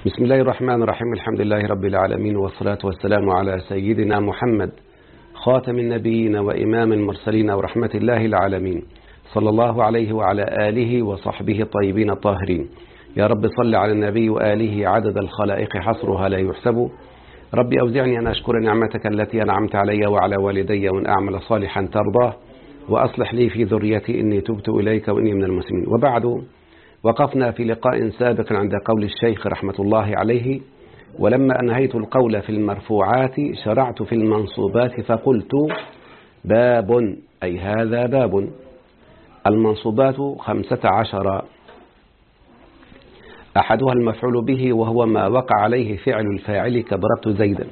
بسم الله الرحمن الرحيم الحمد لله رب العالمين والصلاة والسلام على سيدنا محمد خاتم النبيين وإمام المرسلين ورحمة الله العالمين صلى الله عليه وعلى آله وصحبه الطيبين الطاهرين يا رب صل على النبي وآله عدد الخلائق حصرها لا يحسب ربي أوزعني أن أشكر نعمتك التي أنعمت علي وعلى والدي وأن أعمل صالحا ترضاه وأصلح لي في ذريتي إني تبت إليك وإني من المسلمين وبعد وقفنا في لقاء سابق عند قول الشيخ رحمة الله عليه ولما أنهيت القول في المرفوعات شرعت في المنصوبات فقلت باب أي هذا باب المنصوبات خمسة عشر أحدها المفعول به وهو ما وقع عليه فعل الفاعل كضربت زيدا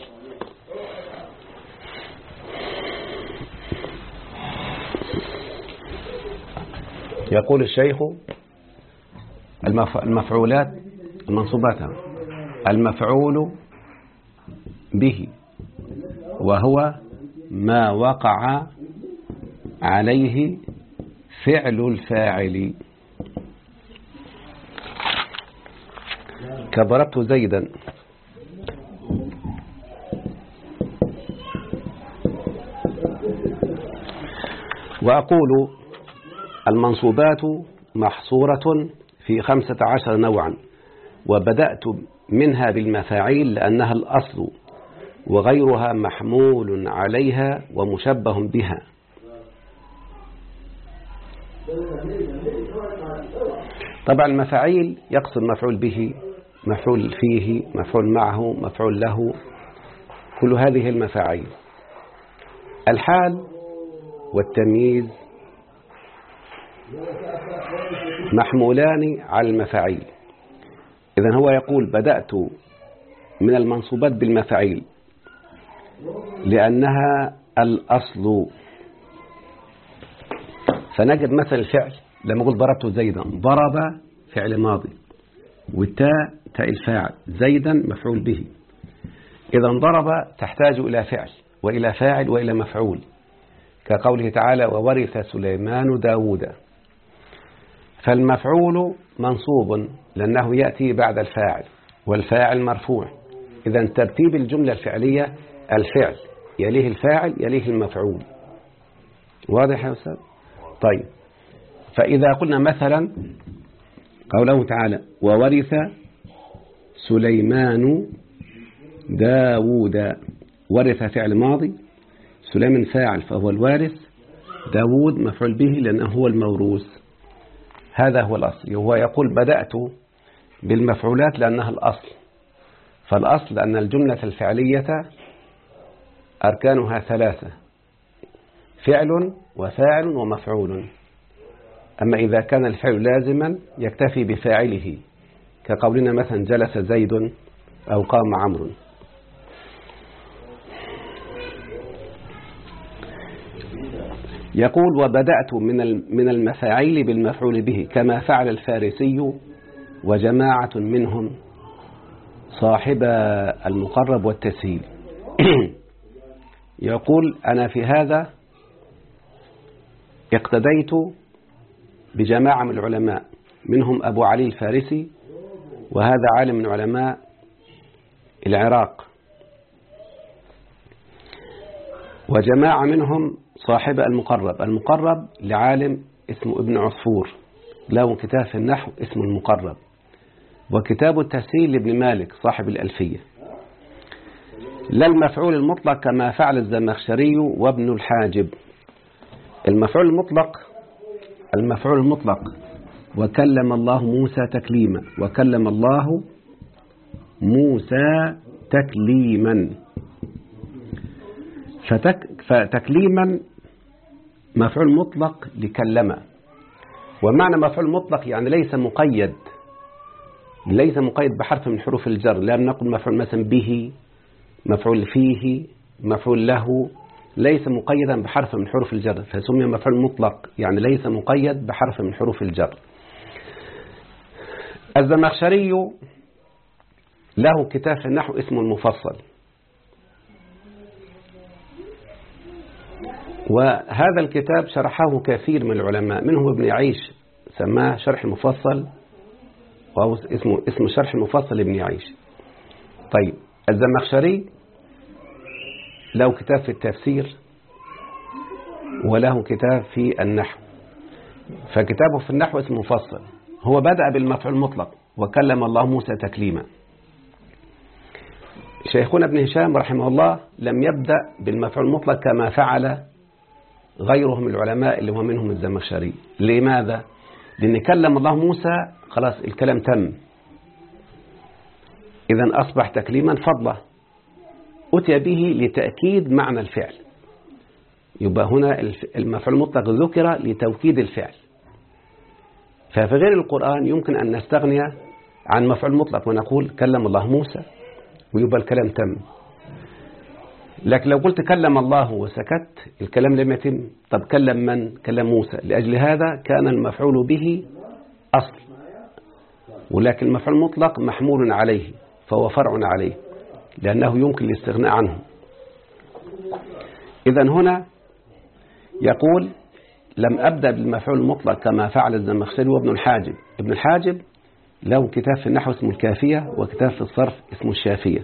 يقول الشيخ المفعولات المنصوبات المفعول به وهو ما وقع عليه فعل الفاعل كضربت زيدا وأقول المنصوبات محصورة في خمسة عشر نوعا وبدأت منها بالمفاعيل لأنها الأصل وغيرها محمول عليها ومشبه بها طبعا المفاعيل يقصد مفعول به مفعول فيه مفعول معه مفعول له كل هذه المفاعيل الحال والتمييز محمولان على المفاعيل إذا هو يقول بدأت من المنصوبات بالمفاعيل لأنها الأصل فنجد مثل الفعل لما قلت ضربت زيدا ضرب فعل ماضي والتاء تاء الفاعل زيدا مفعول به إذا ضرب تحتاج إلى فعل وإلى فاعل وإلى مفعول كقوله تعالى وورث سليمان داود فالمفعول منصوب لأنه يأتي بعد الفاعل والفاعل مرفوع إذا ترتيب الجملة الفعلية الفعل يليه الفاعل يليه المفعول واضح يا أستاذ طيب فإذا قلنا مثلا قوله تعالى وورث سليمان داود ورث فعل ماضي سليمان فاعل فهو الوارث داود مفعول به لأنه هو الموروث هذا هو الأصل وهو يقول بدأت بالمفعولات لأنها الأصل فالأصل أن الجملة الفعلية أركانها ثلاثة فعل وفاعل ومفعول أما إذا كان الفعل لازما يكتفي بفاعله كقولنا مثلا جلس زيد أو قام عمرو يقول وبدأت من من المفاعيل بالمفعول به كما فعل الفارسي وجماعة منهم صاحب المقرب والتسهيل يقول أنا في هذا اقتديت بجماعة من العلماء منهم أبو علي الفارسي وهذا عالم من علماء العراق وجماعة منهم صاحب المقرب المقرب لعالم اسمه ابن عصفور له كتاب في النحو اسمه المقرب وكتاب التسهيل لابن مالك صاحب الألفية لا المفعول المطلق كما فعل الزمخشري وابن الحاجب المفعول المطلق المفعول المطلق وكلم الله موسى تكليما وكلم الله موسى تكليما فتك فتكليما مفعول مطلق لكلم ومعنى مفعول مطلق يعني ليس مقيد ليس مقيد بحرف من حروف الجر لا نقول مفعول مثلا به مفعول فيه مفعول له ليس مقيدا بحرف من حروف الجر فسمي مفعول مطلق يعني ليس مقيد بحرف من حروف الجر الزمخشري له كتاب في النحو اسمه المفصل وهذا الكتاب شرحه كثير من العلماء منهم ابن عيش سماه شرح المفصل وهو اسمه اسم شرح المفصل لابن عيش طيب الزمخشري له كتاب في التفسير وله كتاب في النحو فكتابه في النحو اسمه مفصل هو بدأ بالمفعول المطلق وكلم الله موسى تكليما شيخنا ابن هشام رحمه الله لم يبدأ بالمفعول المطلق كما فعل غيره من العلماء اللي هو منهم الزمخشري لماذا؟ لأن كلم الله موسى خلاص الكلام تم إذا أصبح تكليما فضلا أتي به لتأكيد معنى الفعل يبقى هنا المفعول المطلق ذكر لتوكيد الفعل ففي غير القرآن يمكن أن نستغني عن مفعول مطلق ونقول كلم الله موسى ويبقى الكلام تم لكن لو قلت كلم الله وسكت الكلام لم يتم طب كلم من كلم موسى لأجل هذا كان المفعول به أصل ولكن المفعول المطلق محمول عليه فهو فرع عليه لأنه يمكن الاستغناء عنه إذا هنا يقول لم أبدأ بالمفعول المطلق كما فعل الزمخشري وابن الحاجب ابن الحاجب له كتاب في النحو اسمه الكافية وكتاب في الصرف اسمه الشافية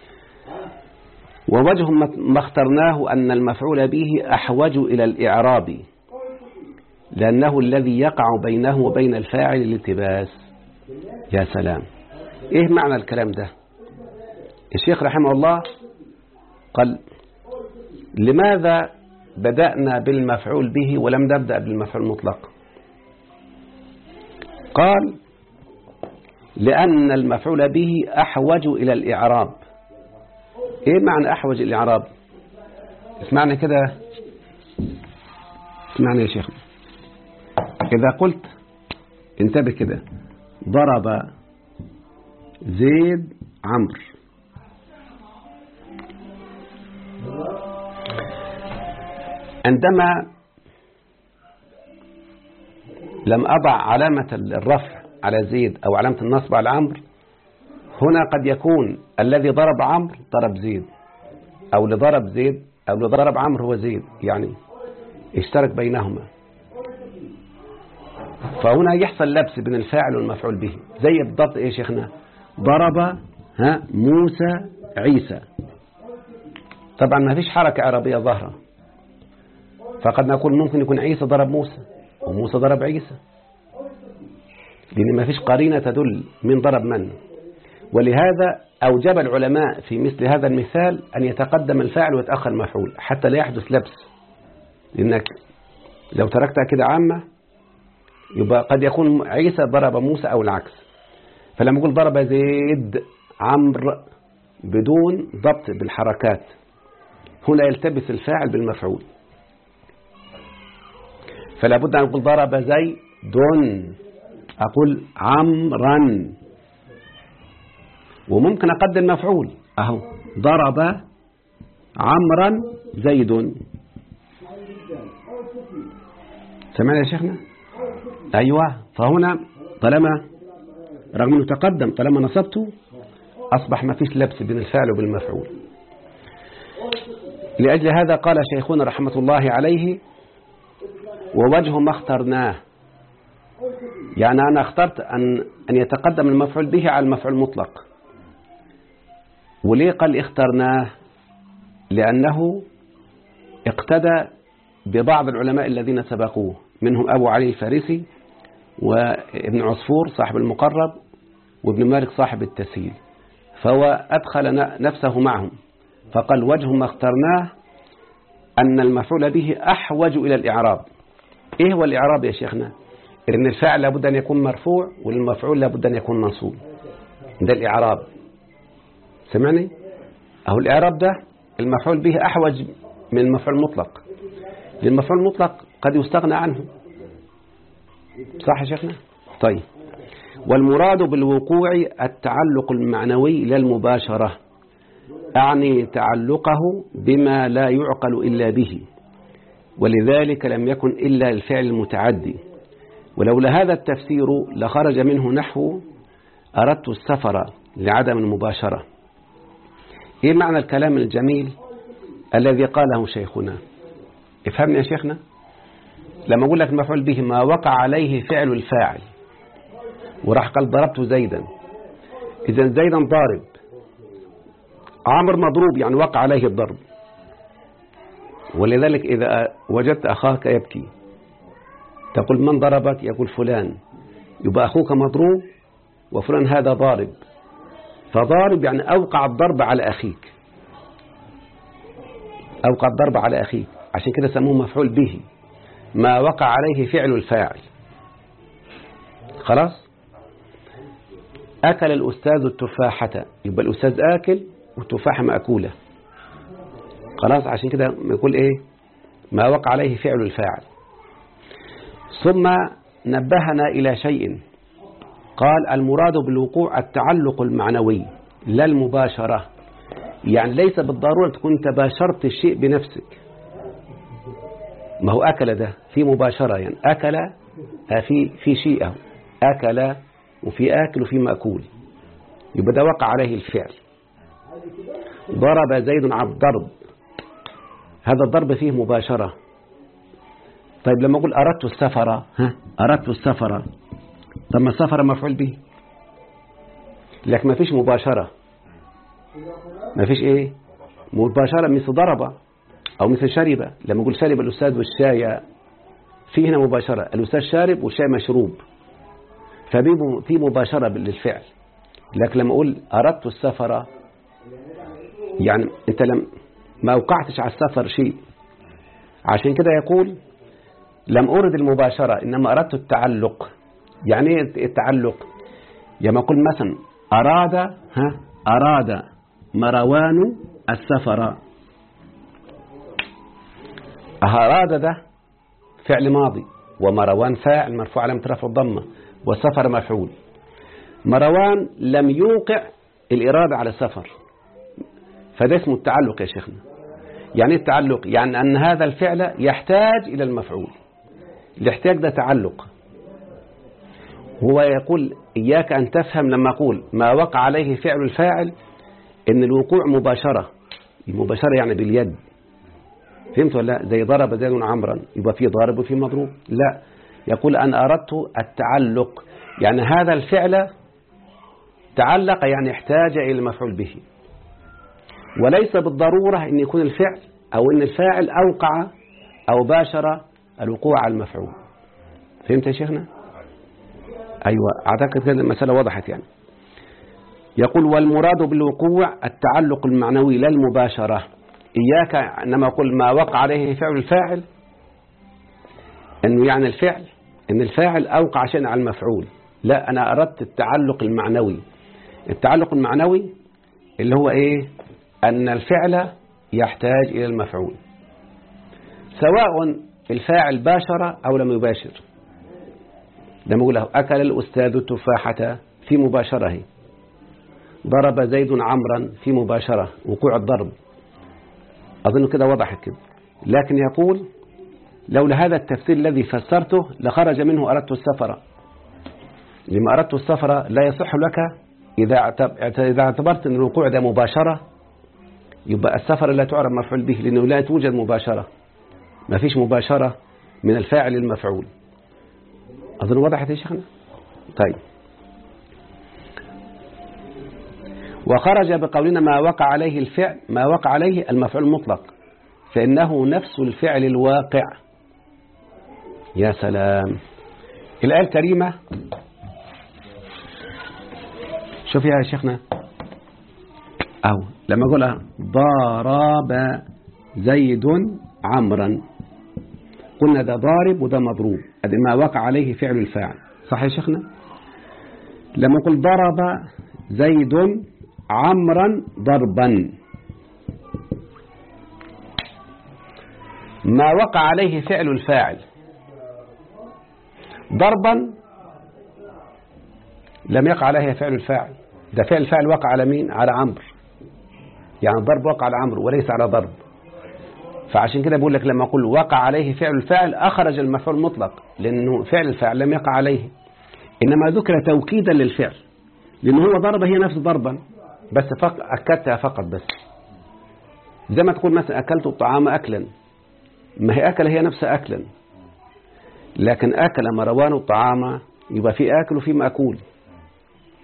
ووجه ما اخترناه أن المفعول به أحوج إلى الإعراب لأنه الذي يقع بينه وبين الفاعل الالتباس يا سلام إيه معنى الكلام ده الشيخ رحمه الله قال لماذا بدأنا بالمفعول به ولم نبدأ بالمفعول المطلق قال لأن المفعول به أحوج إلى الإعراب إيه معنى أحوج الإعراب اسمعنا كده اسمعنا يا شيخ إذا قلت انتبه كده ضرب زيد عمرو عندما لم أضع علامة الرفع على زيد أو علامة النصب على عمرو هنا قد يكون الذي ضرب عمرو ضرب زيد أو اللي ضرب زيد أو اللي ضرب عمرو هو زيد يعني اشترك بينهما فهنا يحصل لبس بين الفاعل والمفعول به زي بالضبط ايه شيخنا ضرب ها موسى عيسى طبعا ما فيش حركة عربية ظاهرة فقد نقول ممكن يكون عيسى ضرب موسى وموسى ضرب عيسى لأن ما فيش قرينة تدل من ضرب من ولهذا أوجب العلماء في مثل هذا المثال أن يتقدم الفاعل ويتأخر المفعول حتى لا يحدث لبس لأنك لو تركتها كده عامة يبقى قد يكون عيسى ضرب موسى أو العكس فلما يقول ضرب زيد عمرو بدون ضبط بالحركات هنا يلتبس الفاعل بالمفعول فلا بد أن أقول ضرب زيد أقول عمرا وممكن أقدم مفعول أهو ضرب عمرا زيد سمعنا يا شيخنا أيوة فهنا طالما رغم أنه تقدم طالما نصبته أصبح ما فيش لبس بين الفعل وبالمفعول لأجل هذا قال شيخنا رحمة الله عليه ووجه ما اخترناه يعني أنا اخترت أن, أن يتقدم المفعول به على المفعول المطلق وليه قال اخترناه لأنه اقتدى ببعض العلماء الذين سبقوه منهم أبو علي الفارسي وابن عصفور صاحب المقرب وابن مالك صاحب التسهيل فهو أدخل نفسه معهم فقال وجه ما اخترناه أن المفعول به أحوج إلى الإعراب إيه هو الإعراب يا شيخنا إن الفاعل لابد أن يكون مرفوع والمفعول لابد أن يكون منصوب ده الإعراب سمعني أهو الإعراب ده المفعول به أحوج من المفعول المطلق للمفعول المطلق قد يستغنى عنه صح يا شيخنا طيب والمراد بالوقوع التعلق المعنوي لا المباشرة أعني تعلقه بما لا يعقل إلا به ولذلك لم يكن إلا الفعل المتعدي ولولا هذا التفسير لخرج منه نحو أردت السفر لعدم المباشرة إيه معنى الكلام الجميل الذي قاله شيخنا افهمني يا شيخنا لما أقول لك المفعول به ما وقع عليه فعل الفاعل وراح قال ضربت زيدا إذا زيدا ضارب عمر مضروب يعني وقع عليه الضرب ولذلك إذا وجدت أخاك يبكي تقول من ضربك يقول فلان يبقى أخوك مضروب وفلان هذا ضارب فضارب يعني أوقع الضرب على أخيك أوقع الضرب على أخيك عشان كده سموه مفعول به ما وقع عليه فعل الفاعل خلاص أكل الأستاذ التفاحة يبقى الأستاذ آكل والتفاحة مأكولة خلاص عشان كده يقول إيه ما وقع عليه فعل الفاعل ثم نبهنا إلى شيء قال المراد بالوقوع التعلق المعنوي لا المباشرة يعني ليس بالضرورة تكون تباشرت الشيء بنفسك ما هو أكل ده في مباشرة يعني أكل في في شيء أهو أكل وفي آكل وفي مأكول يبقى ده وقع عليه الفعل ضرب زيد على الضرب هذا الضرب فيه مباشرة طيب لما أقول أردت السفر ها أردت السفر طب ما السفر مفعول به لكن ما فيش مباشرة ما فيش ايه مباشرة مثل ضرب او مثل شرب لما اقول شرب الاستاذ والشاي في هنا مباشرة الاستاذ شارب والشاي مشروب ففي مباشرة للفعل لكن لما اقول اردت السفر يعني انت لم ما اوقعتش على السفر شيء عشان كده يقول لم أرد المباشرة إنما أردت التعلق يعني ايه التعلق لما أقول مثلا أراد ها أراد مروان السفر أراد ده فعل ماضي ومروان فاعل مرفوع علامة رفع الضمة والسفر مفعول مروان لم يوقع الإرادة على السفر فده اسمه التعلق يا شيخنا يعني التعلق يعني أن هذا الفعل يحتاج إلى المفعول الاحتياج ده تعلق هو يقول إياك أن تفهم لما أقول ما وقع عليه فعل الفاعل إن الوقوع مباشرة المباشرة يعني باليد فهمت ولا لا زي ضرب زيد عمرا يبقى في ضارب وفي مضروب لا يقول أن أردت التعلق يعني هذا الفعل تعلق يعني احتاج إلى المفعول به وليس بالضرورة أن يكون الفعل أو أن الفاعل أوقع أو باشر الوقوع على المفعول فهمت يا شيخنا أيوة أعتقد كده المسألة وضحت يعني يقول والمراد بالوقوع التعلق المعنوي لا المباشرة إياك إنما أقول ما وقع عليه فعل الفاعل أنه يعني الفعل أن الفاعل أوقع شيء على المفعول لا أنا أردت التعلق المعنوي التعلق المعنوي اللي هو إيه أن الفعل يحتاج إلى المفعول سواء الفاعل باشر أو لم يباشر لما يقول له أكل الأستاذ التفاحة في مباشرة ضرب زيد عمرا في مباشرة وقوع الضرب أظن كده وضحت كده لكن يقول لولا هذا التفسير الذي فسرته لخرج منه أردت السفر لما أردت السفر لا يصح لك إذا اعتبرت أن الوقوع ده مباشرة يبقى السفر لا تعرف مفعول به لأنه لا توجد مباشرة ما فيش مباشرة من الفاعل المفعول أظن وضحت يا شيخنا طيب وخرج بقولنا ما وقع عليه الفعل ما وقع عليه المفعول المطلق فإنه نفس الفعل الواقع يا سلام الآية الكريمة شوف يا شيخنا أو لما أقولها ضرب زيد عمرا قلنا ده ضارب وده مضروب ادي ما وقع عليه فعل الفاعل صح يا شيخنا لما نقول ضرب زيد عمرا ضربا ما وقع عليه فعل الفاعل ضربا لم يقع عليه فعل الفاعل ده فعل الفاعل وقع على مين على عمرو يعني الضرب وقع على عمرو وليس على ضرب فعشان كده بقول لك لما أقول وقع عليه فعل الفاعل أخرج المفعول المطلق لأنه فعل الفاعل لم يقع عليه إنما ذكر توكيدا للفعل لأنه هو ضرب هي نفس ضربا بس فق... أكدتها فقط بس زي ما تقول مثلا أكلت الطعام أكلا ما هي أكل هي نفسها أكلا لكن أكل مروان الطعام يبقى في آكل وفي مأكول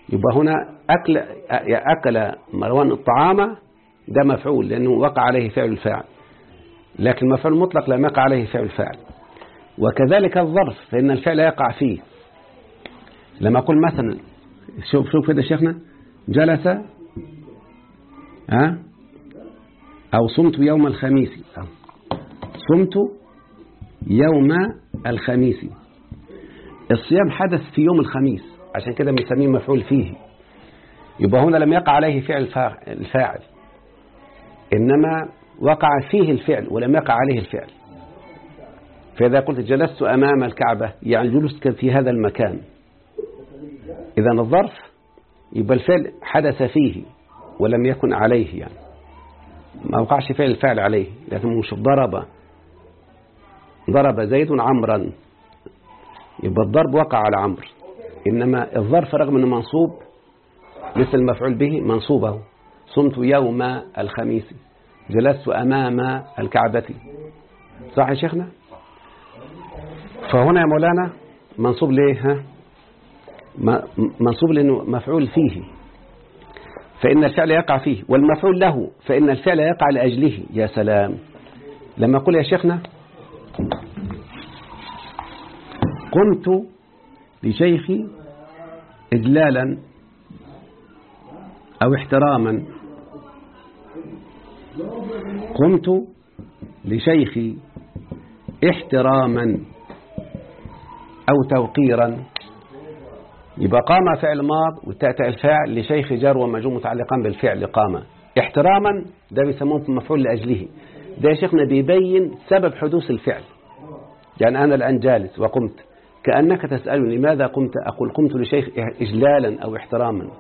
يبقى هنا أكل أكل مروان الطعام ده مفعول لأنه وقع عليه فعل الفاعل لكن المفعول المطلق لم يقع عليه فعل الفاعل وكذلك الظرف فإن الفعل يقع فيه لما أقول مثلا شوف شوف كده شيخنا جلس ها أو صمت يوم الخميس صمت يوم الخميس الصيام حدث في يوم الخميس عشان كده بنسميه مفعول فيه يبقى هنا لم يقع عليه فعل الفاعل إنما وقع فيه الفعل ولم يقع عليه الفعل فإذا قلت جلست أمام الكعبة يعني جلست في هذا المكان إذا الظرف يبقى الفعل حدث فيه ولم يكن عليه يعني ما وقعش فعل الفعل عليه لكن مش ضرب ضرب زيد عمرا يبقى الضرب وقع على عمرو إنما الظرف رغم أنه منصوب مثل المفعول به منصوبه صمت يوم الخميس جلست أمام الكعبة صح يا شيخنا فهنا يا مولانا منصوب ليه ها منصوب لأنه مفعول فيه فإن الفعل يقع فيه والمفعول له فإن الفعل يقع لأجله يا سلام لما أقول يا شيخنا قمت لشيخي إجلالا أو احتراما قمت لشيخي احتراما أو توقيرا يبقى قام فعل ماض وتأتي الفاعل لشيخ جار ومجرور متعلقا بالفعل قام احتراما ده بيسموه مفعول لأجله ده يا شيخنا بيبين سبب حدوث الفعل يعني أنا الآن جالس وقمت كأنك تسألني لماذا قمت أقول قمت لشيخ إجلالا أو احتراما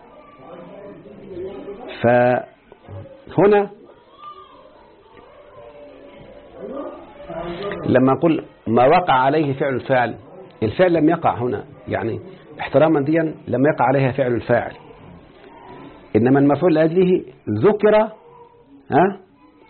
فهنا لما أقول ما وقع عليه فعل الفاعل الفعل لم يقع هنا يعني احتراما ديا لم يقع عليها فعل الفاعل إنما المفعول لأجله ذكر ها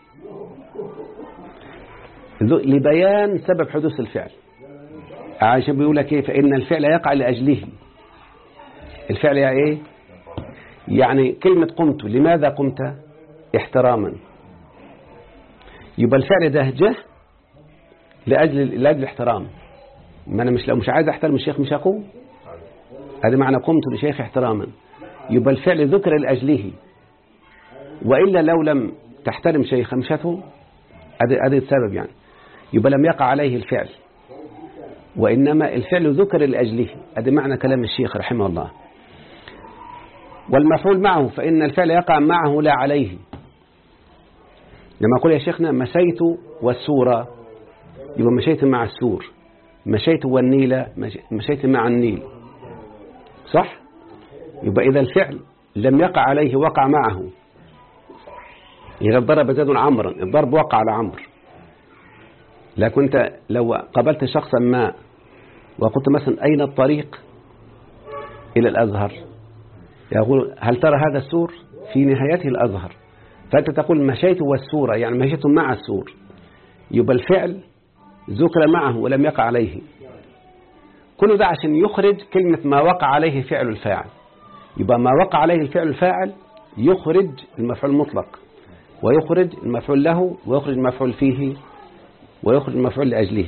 لبيان سبب حدوث الفعل عشان بيقول لك ايه فإن الفعل يقع لأجله الفعل يعني ايه يعني كلمة قمت لماذا قمت احتراما يبقى الفعل ده جه لأجل لأجل احترام ما أنا مش لو مش عايز أحترم الشيخ مش هقوم هذا معنى قمت لشيخ احتراما يبقى الفعل ذكر لأجله وإلا لو لم تحترم شيخا مش هتقوم هذا السبب يعني يبقى لم يقع عليه الفعل وإنما الفعل ذكر لأجله هذا معنى كلام الشيخ رحمه الله والمفعول معه فإن الفعل يقع معه لا عليه لما أقول يا شيخنا مشيت والسورة يبقى مشيت مع السور مشيت والنيل مشيت مع النيل صح يبقى إذا الفعل لم يقع عليه وقع معه إذا ضرب زيد عمرا الضرب وقع على عمرو لكن أنت لو قابلت شخصا ما وقلت مثلا أين الطريق إلى الأزهر يقول هل ترى هذا السور في نهايته الأزهر فأنت تقول مشيت والسورة يعني مشيت مع السور يبقى الفعل ذكر معه ولم يقع عليه كل ده عشان يخرج كلمة ما وقع عليه فعل الفاعل يبقى ما وقع عليه الفعل الفاعل يخرج المفعول المطلق ويخرج المفعول له ويخرج المفعول فيه ويخرج المفعول لأجله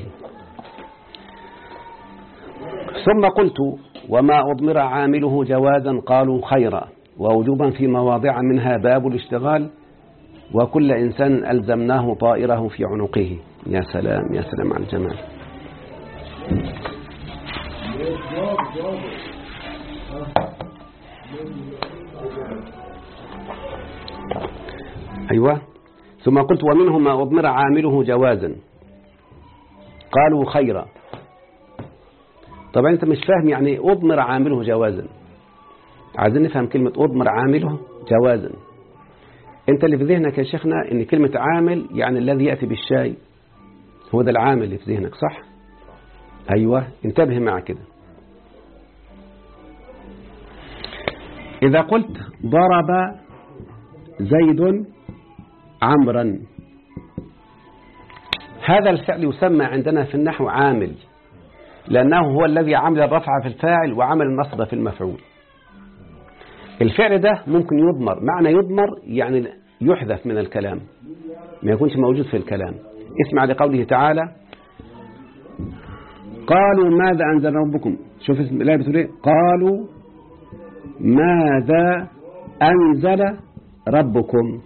ثم قلت وما أضمر عامله جوازا قالوا خيرا ووجوبا في مواضع منها باب الاشتغال وكل إنسان ألزمناه طائره في عنقه يا سلام يا سلام على الجمال أيوة ثم قلت ومنه ما أضمر عامله جوازا قالوا خيرا طبعا أنت مش فاهم يعني أضمر عامله جوازا عايزين نفهم كلمة أضمر عامله جوازا أنت اللي في ذهنك يا شيخنا إن كلمة عامل يعني الذي يأتي بالشاي هو ده العامل اللي في ذهنك صح أيوة انتبه مع كده إذا قلت ضرب زيد عمرا هذا الفعل يسمى عندنا في النحو عامل لأنه هو الذي عمل الرفع في الفاعل وعمل النصب في المفعول الفعل ده ممكن يضمر معنى يضمر يعني يحذف من الكلام ما يكونش موجود في الكلام اسمع لقوله تعالى قالوا ماذا أنزل ربكم شوف اسم الآية بتقول ايه قالوا ماذا أنزل ربكم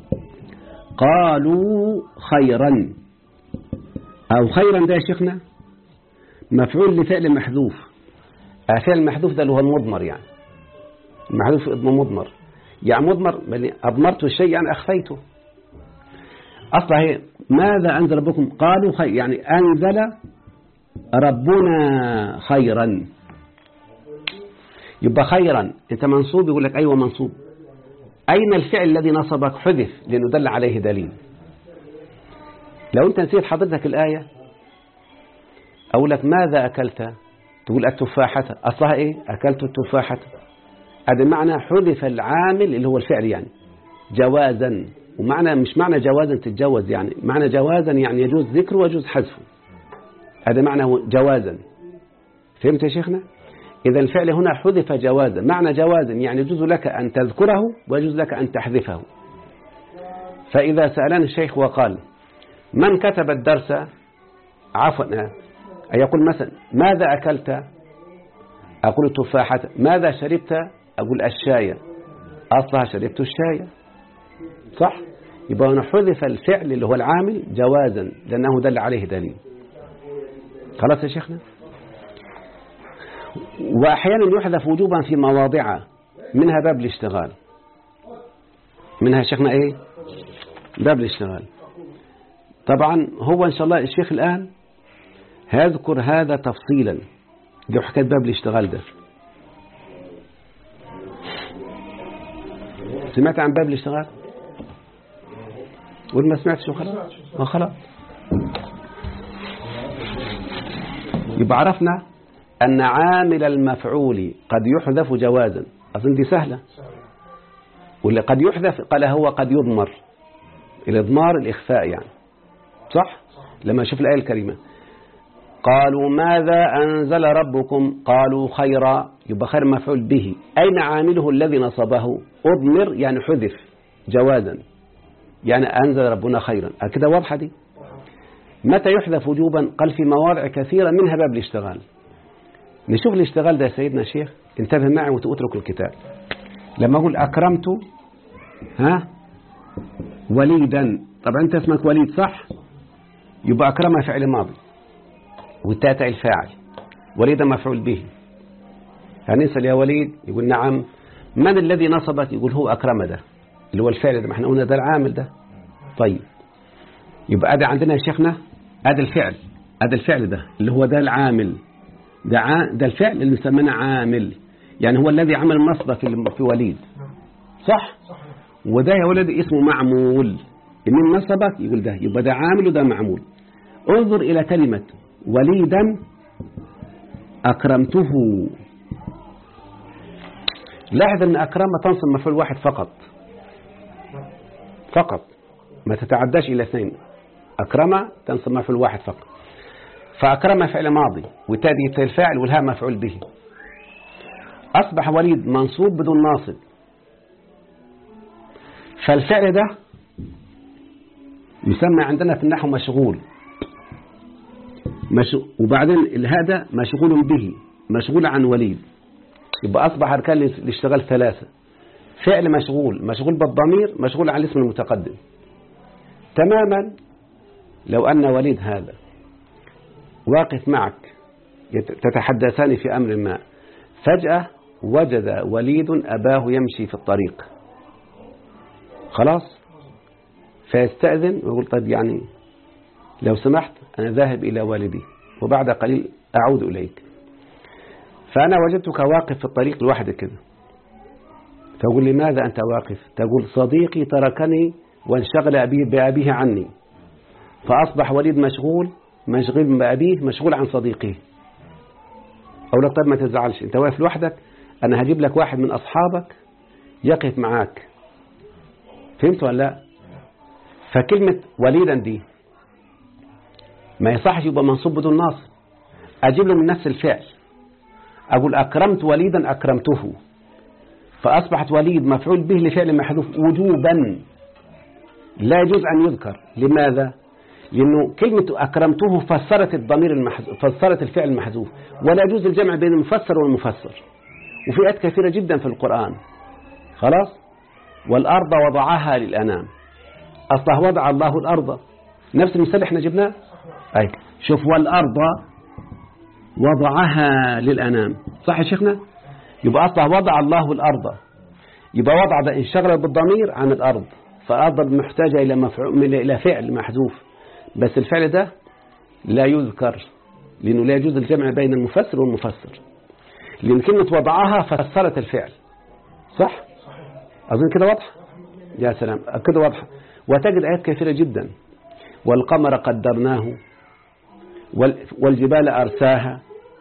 قالوا خيرا أو خيرا ده يا شيخنا مفعول لفعل محذوف فعل محذوف ده اللي هو المضمر يعني المحذوف مضمر يعني مضمر أضمرت الشيء يعني أخفيته أصلا هي ماذا أنزل ربكم قالوا خير يعني أنزل ربنا خيرا يبقى خيرا انت منصوب يقول لك أيوة منصوب أين الفعل الذي نصبك حذف لأنه دل عليه دليل لو أنت نسيت حضرتك الآية أقول لك ماذا أكلت تقول التفاحة أصلها إيه أكلت التفاحة هذا معنى حذف العامل اللي هو الفعل يعني جوازا ومعنى مش معنى جوازا تتجوز يعني معنى جوازا يعني يجوز ذكره ويجوز حذفه هذا معنى جوازا فهمت يا شيخنا إذا الفعل هنا حذف جوازا معنى جوازا يعني يجوز لك أن تذكره ويجوز لك أن تحذفه فإذا سألني الشيخ وقال من كتب الدرس عفوا يقول مثلا ماذا أكلت أقول التفاحة ماذا شربت أقول الشاي أصلها شربت الشاي صح يبقى هنا حذف الفعل اللي هو العامل جوازا لأنه دل عليه دليل خلاص يا شيخنا وأحيانا يحذف وجوبا في مواضع منها باب الاشتغال منها شيخنا ايه باب الاشتغال طبعا هو ان شاء الله الشيخ الآن هيذكر هذا تفصيلا دي حكاية باب الاشتغال ده سمعت عن باب الاشتغال قول ما سمعتش وخلاص ما خلاص يبقى عرفنا أن عامل المفعول قد يحذف جوازا أظن دي سهلة واللي قد يحذف قال هو قد يضمر الإضمار الإخفاء يعني صح لما شوف الآية الكريمة قالوا ماذا أنزل ربكم قالوا خيرا يبقى خير مفعول به أين عامله الذي نصبه أضمر يعني حذف جوازا يعني أنزل ربنا خيرا كده واضحة دي متى يحذف وجوبا قال في مواضع كثيرة منها باب الاشتغال نشوف الاشتغال ده يا سيدنا الشيخ انتبه معي وتترك الكتاب لما أقول أكرمت ها وليدا طبعا أنت اسمك وليد صح يبقى أكرمها فعل ماضي والتاء الفاعل وليدا مفعول به هنسأل يا وليد يقول نعم من الذي نصبك يقول هو أكرم ده اللي هو الفعل ده ما احنا قلنا ده العامل ده طيب يبقى ادي عندنا يا شيخنا ادي الفعل ادي الفعل ده اللي هو ده العامل ده ع... ده الفعل اللي سميناه عامل يعني هو الذي عمل النصب في في وليد صح وده يا ولدي اسمه معمول مين نصبك يقول ده يبقى ده عامل وده معمول انظر إلى كلمة وليدا أكرمته لاحظ أن أكرم تنصب مفعول واحد فقط فقط ما تتعداش إلى اثنين أكرم تنصب مفعول واحد فقط فأكرم فعل ماضي وتأتي الفاعل والهاء مفعول به أصبح وليد منصوب بدون ناصب فالفعل ده يسمى عندنا في النحو مشغول مش... وبعدين الهاء ده مشغول به مشغول عن وليد يبقى أصبح أركان الاشتغال ثلاثة فعل مشغول مشغول بالضمير مشغول عن الاسم المتقدم تماما لو أن وليد هذا واقف معك تتحدثان في أمر ما فجأة وجد وليد أباه يمشي في الطريق خلاص فيستأذن ويقول طيب يعني لو سمحت أنا ذاهب إلى والدي وبعد قليل أعود إليك فأنا وجدتك واقف في الطريق لوحدك كده تقول لماذا أنت واقف تقول صديقي تركني وانشغل أبيه بأبيه عني فأصبح وليد مشغول مشغول بأبيه مشغول عن صديقه أو لك طيب ما تزعلش أنت واقف لوحدك أنا هجيب لك واحد من أصحابك يقف معاك فهمت ولا لا فكلمة وليدا دي ما يصحش يبقى منصوب بدون ناصب أجيب له من نفس الفعل أقول أكرمت وليدا أكرمته فأصبحت وليد مفعول به لفعل محذوف وجوبا لا يجوز أن يذكر لماذا؟ لأنه كلمة أكرمته فسرت الضمير المحذوف فسرت الفعل المحذوف ولا يجوز الجمع بين المفسر والمفسر وفي آيات كثيرة جدا في القرآن خلاص والأرض وضعها للأنام أصله وضع الله الأرض نفس المثال احنا جبناه أي شوف والأرض وضعها للأنام صح يا شيخنا يبقى أصله وضع الله الأرض يبقى وضع ده انشغل بالضمير عن الأرض فالأرض محتاجة إلى مفعول إلى فعل محذوف بس الفعل ده لا يذكر لأنه لا يجوز الجمع بين المفسر والمفسر لأن كلمة وضعها فسرت الفعل صح؟ أظن كده واضح يا سلام كده واضحة وتجد آيات كثيرة جدا والقمر قدرناه والجبال أرساها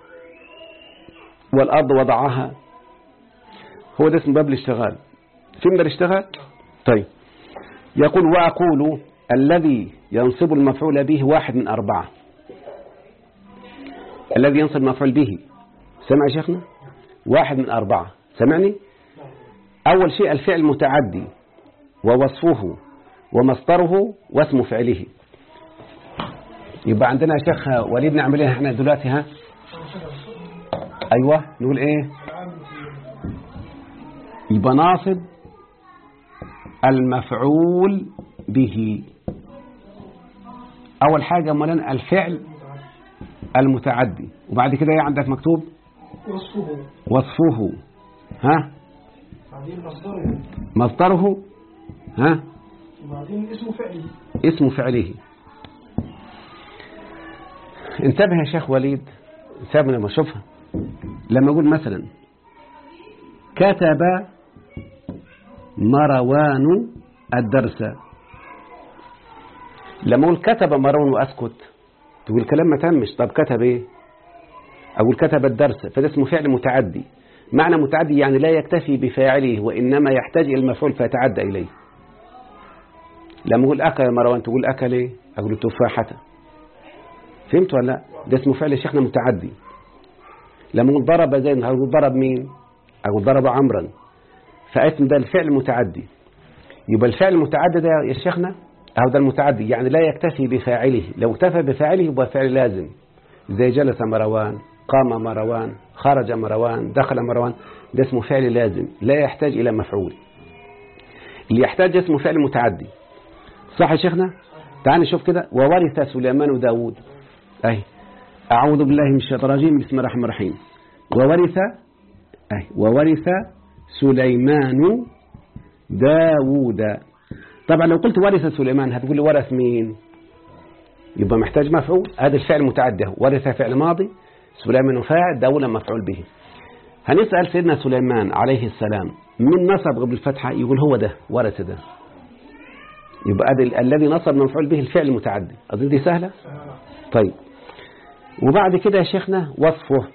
والأرض وضعها هو ده اسم باب الاشتغال في من الاشتغال طيب يقول وأقول الذي ينصب المفعول به واحد من أربعة الذي ينصب المفعول به سمع شيخنا واحد من أربعة سمعني أول شيء الفعل المتعدي ووصفه ومصدره واسم فعله يبقى عندنا يا شيخ وليد نعمل ايه احنا دلوقتي ها ايوه نقول ايه يبقى ناصب المفعول به اول حاجه مولانا الفعل المتعدي وبعد كده ايه عندك مكتوب وصفه وصفه ها بعدين مصدره مصدره ها وبعدين اسمه فعلي اسم فعله انتبه يا شيخ وليد انتبه لما اشوفها لما اقول مثلا كتب مروان الدرس لما اقول كتب مروان واسكت تقول الكلام ما تمش طب كتب ايه اقول كتب الدرس فده اسمه فعل متعدي معنى متعدي يعني لا يكتفي بفاعله وانما يحتاج الى المفعول فيتعدى اليه لما اقول اكل مروان تقول اكل ايه اقول تفاحه فهمت ولا لا ده اسمه فعل شيخنا متعدي لما اقول ضرب زيد هقول ضرب مين اقول ضرب عمرا فاسم ده الفعل المتعدي يبقى الفعل المتعدي ده يا شيخنا أو ده المتعدي يعني لا يكتفي بفاعله لو اكتفى بفاعله يبقى فعل لازم زي جلس مروان قام مروان خرج مروان دخل مروان ده اسمه فعل لازم لا يحتاج إلى مفعول اللي يحتاج اسمه فعل متعدي صح يا شيخنا تعال نشوف كده وورث سليمان داود أي أعوذ بالله من الشيطان الرجيم بسم الله الرحمن الرحيم وورث أي وورث سليمان داود طبعا لو قلت ورث سليمان هتقول لي ورث مين يبقى محتاج مفعول هذا الفعل متعدي ورث فعل ماضي سليمان فاعل داود مفعول به هنسأل سيدنا سليمان عليه السلام من نصب قبل الفتحة يقول هو ده ورث ده يبقى ده الذي نصب مفعول به الفعل المتعدي أظن دي سهلة طيب وبعد كده يا شيخنا وصفه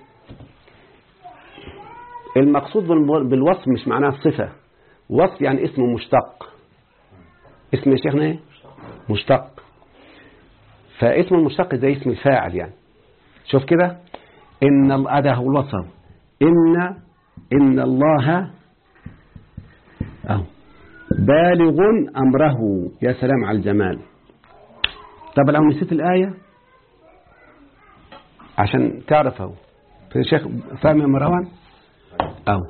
المقصود بالوصف مش معناه صفة وصف يعني اسمه مشتق اسم يا شيخنا ايه مشتق فاسم المشتق زي اسم الفاعل يعني شوف كده إن هذا هو الوصف إن إن الله أهو بالغ أمره يا سلام على الجمال طب لو نسيت الآية عشان تعرف أهو في الشيخ فاهم يا مروان أهو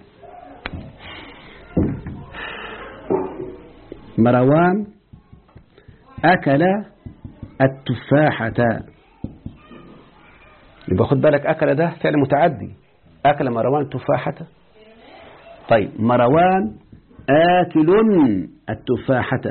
مروان أكل التفاحة يبقى خد بالك أكل ده فعل متعدي أكل مروان تفاحة طيب مروان آكل التفاحة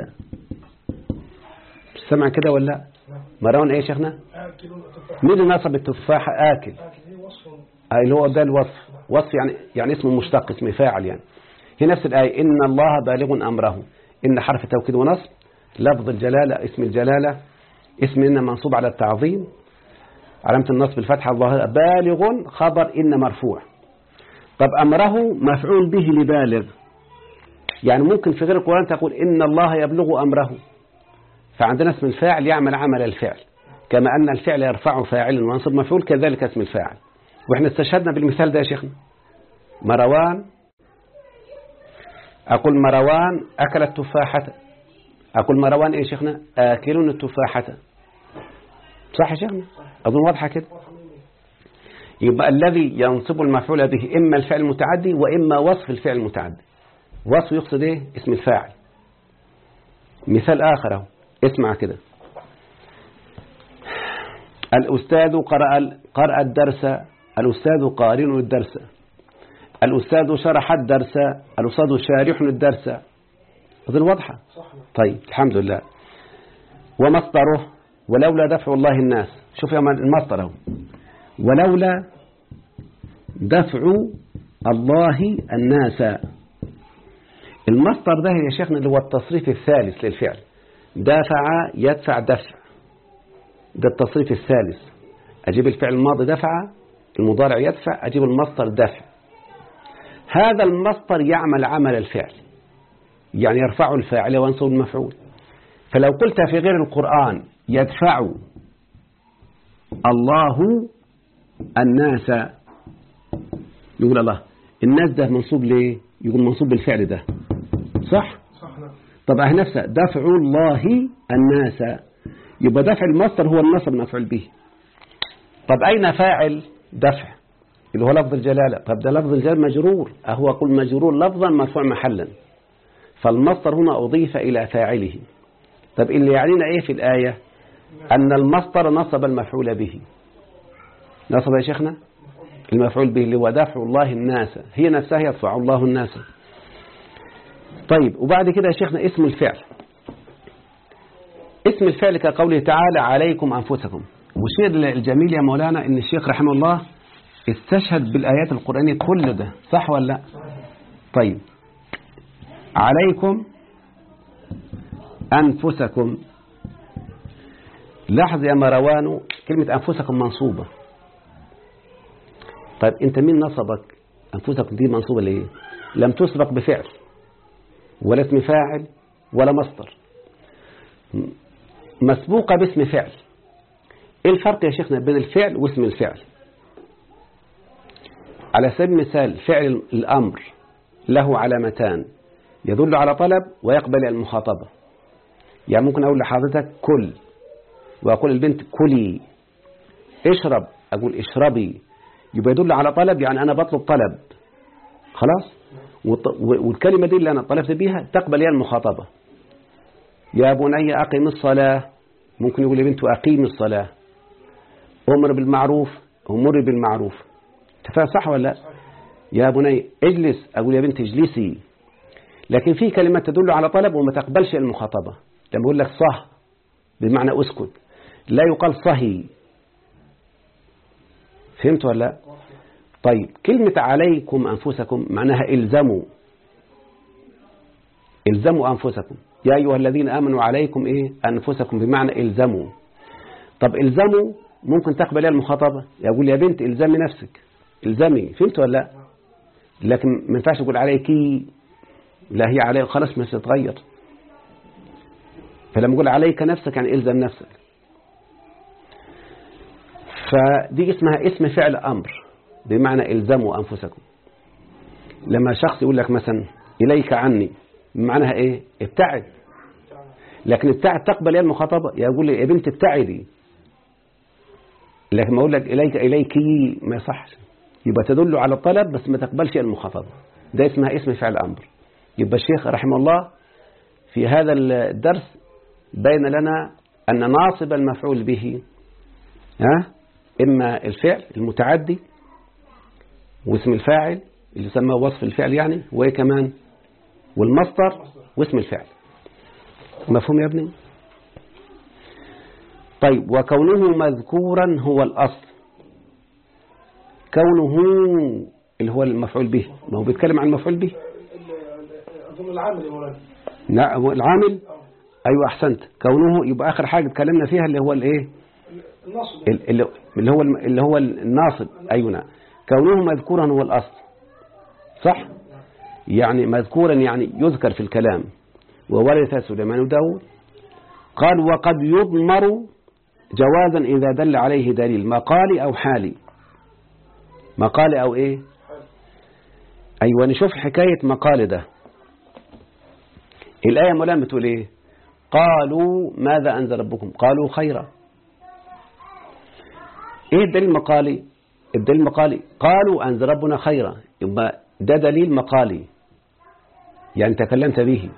سمع كده ولا لا مروان ايه يا شيخنا آكل التفاح مين اللي نصب التفاحة آكل آكل هي وصف أي اللي هو ده الوصف وصف يعني يعني اسمه مشتق اسم فاعل يعني هي نفس الآية إن الله بالغ أمره إن حرف توكيد ونصب لفظ الجلالة اسم الجلالة اسم إن منصوب على التعظيم علامة النصب الفتحة الظاهرة بالغ خبر إن مرفوع طب أمره مفعول به لبالغ يعني ممكن في غير القرآن تقول إن الله يبلغ أمره فعندنا اسم الفاعل يعمل عمل الفعل كما أن الفعل يرفع فاعل وينصب مفعول كذلك اسم الفاعل وإحنا استشهدنا بالمثال ده يا شيخنا مروان أقول مروان أكل التفاحة أقول مروان إيه يا شيخنا آكل التفاحة صح يا شيخنا أظن واضحة كده يبقى الذي ينصب المفعول به إما الفعل المتعدي وإما وصف الفعل المتعدي وصف يقصد إيه اسم الفاعل مثال آخر أهو اسمع كده الأستاذ قرأ قرأ الدرس الأستاذ قارن الدرس الأستاذ شرح الدرس الأستاذ شارح الدرس هذه واضحة صح طيب الحمد لله ومصدره ولولا دفع الله الناس شوف يا المصدر اهو ولولا دفع الله الناس المصدر ده يا شيخنا اللي هو التصريف الثالث للفعل دافع يدفع دفع ده التصريف الثالث أجيب الفعل الماضي دفع المضارع يدفع أجيب المصدر دفع هذا المصدر يعمل عمل الفعل يعني يرفع الفاعل وينصب المفعول فلو قلت في غير القرآن يدفع الله الناس يقول الله الناس ده منصوب ليه يقول منصوب بالفعل ده صح صح نعم طب اه نفسه دفع الله الناس يبقى دفع المصدر هو النصب المفعول به طب أين فاعل دفع اللي هو لفظ الجلالة طب ده لفظ الجلالة مجرور أهو أقول مجرور لفظا مرفوع محلا فالمصدر هنا أضيف إلى فاعله طب اللي يعنينا إيه في الآية أن المصدر نصب المفعول به نصب يا شيخنا المفعول به اللي هو دفع الله الناس هي نفسها يدفع الله الناس طيب وبعد كده يا شيخنا اسم الفعل اسم الفعل كقوله تعالى عليكم أنفسكم والشيء الجميل يا مولانا ان الشيخ رحمه الله استشهد بالآيات القرآنية كل ده صح ولا لا طيب عليكم أنفسكم لاحظ يا مروان كلمة أنفسكم منصوبة طيب أنت مين نصبك أنفسكم دي منصوبة ليه لم تسبق بفعل ولا اسم فاعل ولا مصدر مسبوقة باسم فعل ايه الفرق يا شيخنا بين الفعل واسم الفعل على سبيل المثال فعل الأمر له علامتان يدل على طلب ويقبل المخاطبة يعني ممكن أقول لحضرتك كل وأقول البنت كلي اشرب أقول اشربي يبقى يدل على طلب يعني أنا بطلب طلب خلاص والكلمة دي اللي أنا طلبت بيها تقبل يعني المخاطبة يا بني أقم الصلاة ممكن يقول لبنته أقيم الصلاة أمر بالمعروف أمر بالمعروف تفهم صح ولا لا يا بني اجلس أقول يا بنت اجلسي لكن في كلمات تدل على طلب وما تقبلش المخاطبة لما يقول لك صه بمعنى اسكت لا يقال صهي فهمت ولا لا طيب كلمة عليكم أنفسكم معناها إلزموا إلزموا أنفسكم يا أيها الذين آمنوا عليكم إيه أنفسكم بمعنى إلزموا طب إلزموا ممكن تقبل المخاطبة يقول يا بنت إلزمي نفسك إلزمي فهمت ولا لا لكن ما ينفعش تقول عليكي لا هي عليك خلاص مش تتغير فلما يقول عليك نفسك يعني إلزم نفسك فدي اسمها اسم فعل أمر بمعنى إلزموا أنفسكم لما شخص يقول لك مثلا إليك عني معناها إيه ابتعد لكن ابتعد تقبل يا المخاطبة يقول لي يا بنت ابتعدي لكن ما أقول لك إليك إليكي ما يصحش يبقى تدل على الطلب بس ما تقبلش المخاطبة ده اسمها اسم فعل أمر يبقى الشيخ رحمه الله في هذا الدرس بين لنا أن ناصب المفعول به ها إما الفعل المتعدي واسم الفاعل اللي يسمى وصف الفعل يعني وإيه كمان والمصدر واسم الفعل مفهوم يا ابني طيب وكونه مذكورا هو الأصل كونه اللي هو المفعول به ما هو بيتكلم عن المفعول به أظن العامل يا مولانا لا هو العامل أيوة أحسنت كونه يبقى آخر حاجة اتكلمنا فيها اللي هو الإيه النصب اللي اللي هو اللي هو الناصب أيوة نعم كونه مذكورا هو الأصل صح يعني مذكورا يعني يذكر في الكلام وورث سليمان داود قال وقد يضمر جوازا إذا دل عليه دليل مقالي أو حالي مقالي أو إيه أيوة نشوف حكاية مقال ده الآية مولانا بتقول إيه قالوا ماذا أنزل ربكم قالوا خيرا إيه الدليل المقالي الدليل المقالي قالوا أنزل ربنا خيرا يبقى ده دليل مقالي يعني تكلمت به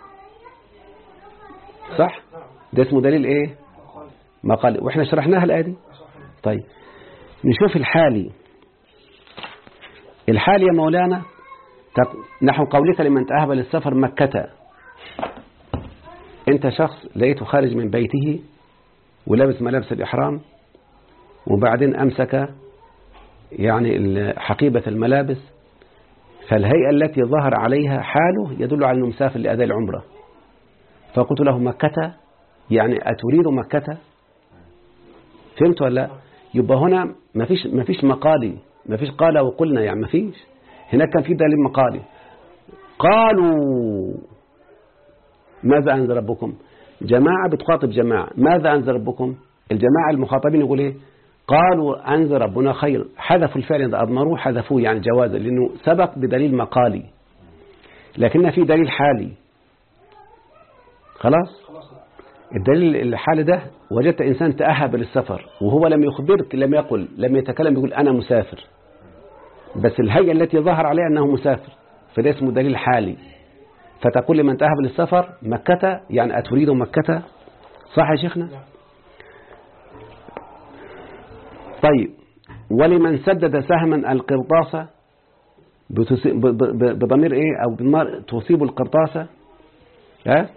صح نعم ده اسمه دليل إيه مخالف مقالي وإحنا شرحناها الآية دي صحيح طيب نشوف الحالي الحالي يا مولانا تق- نحو قولك لمن تأهب للسفر مكة انت شخص لقيته خارج من بيته ولابس ملابس الإحرام وبعدين أمسك يعني ال- حقيبة الملابس فالهيئة التي ظهر عليها حاله يدل على أنه مسافر لأداء العمرة فقلت له مكة يعني أتريد مكة فهمت ولا لا يبقى هنا ما فيش ما فيش مقالي ما فيش قال وقلنا يعني ما فيش هناك كان في دليل مقالي قالوا ماذا أنزل ربكم جماعة بتخاطب جماعة ماذا أنزل ربكم الجماعة المخاطبين يقول إيه قالوا أنزل ربنا خير حذفوا الفعل إذا أضمروه حذفوه يعني جوازا لأنه سبق بدليل مقالي لكن في دليل حالي خلاص خلاص نعم. الدليل الحالي ده وجدت إنسان تأهب للسفر وهو لم يخبرك لم يقل لم يتكلم يقول أنا مسافر بس الهيئة التي ظهر عليها أنه مسافر فده اسمه دليل حالي فتقول لمن تأهب للسفر مكة يعني أتريد مكة صح يا شيخنا نعم. طيب ولمن سدد سهما القرطاسة بتسي- ب- ب- ب- بضمير ايه او بالنار تصيب القرطاسة ها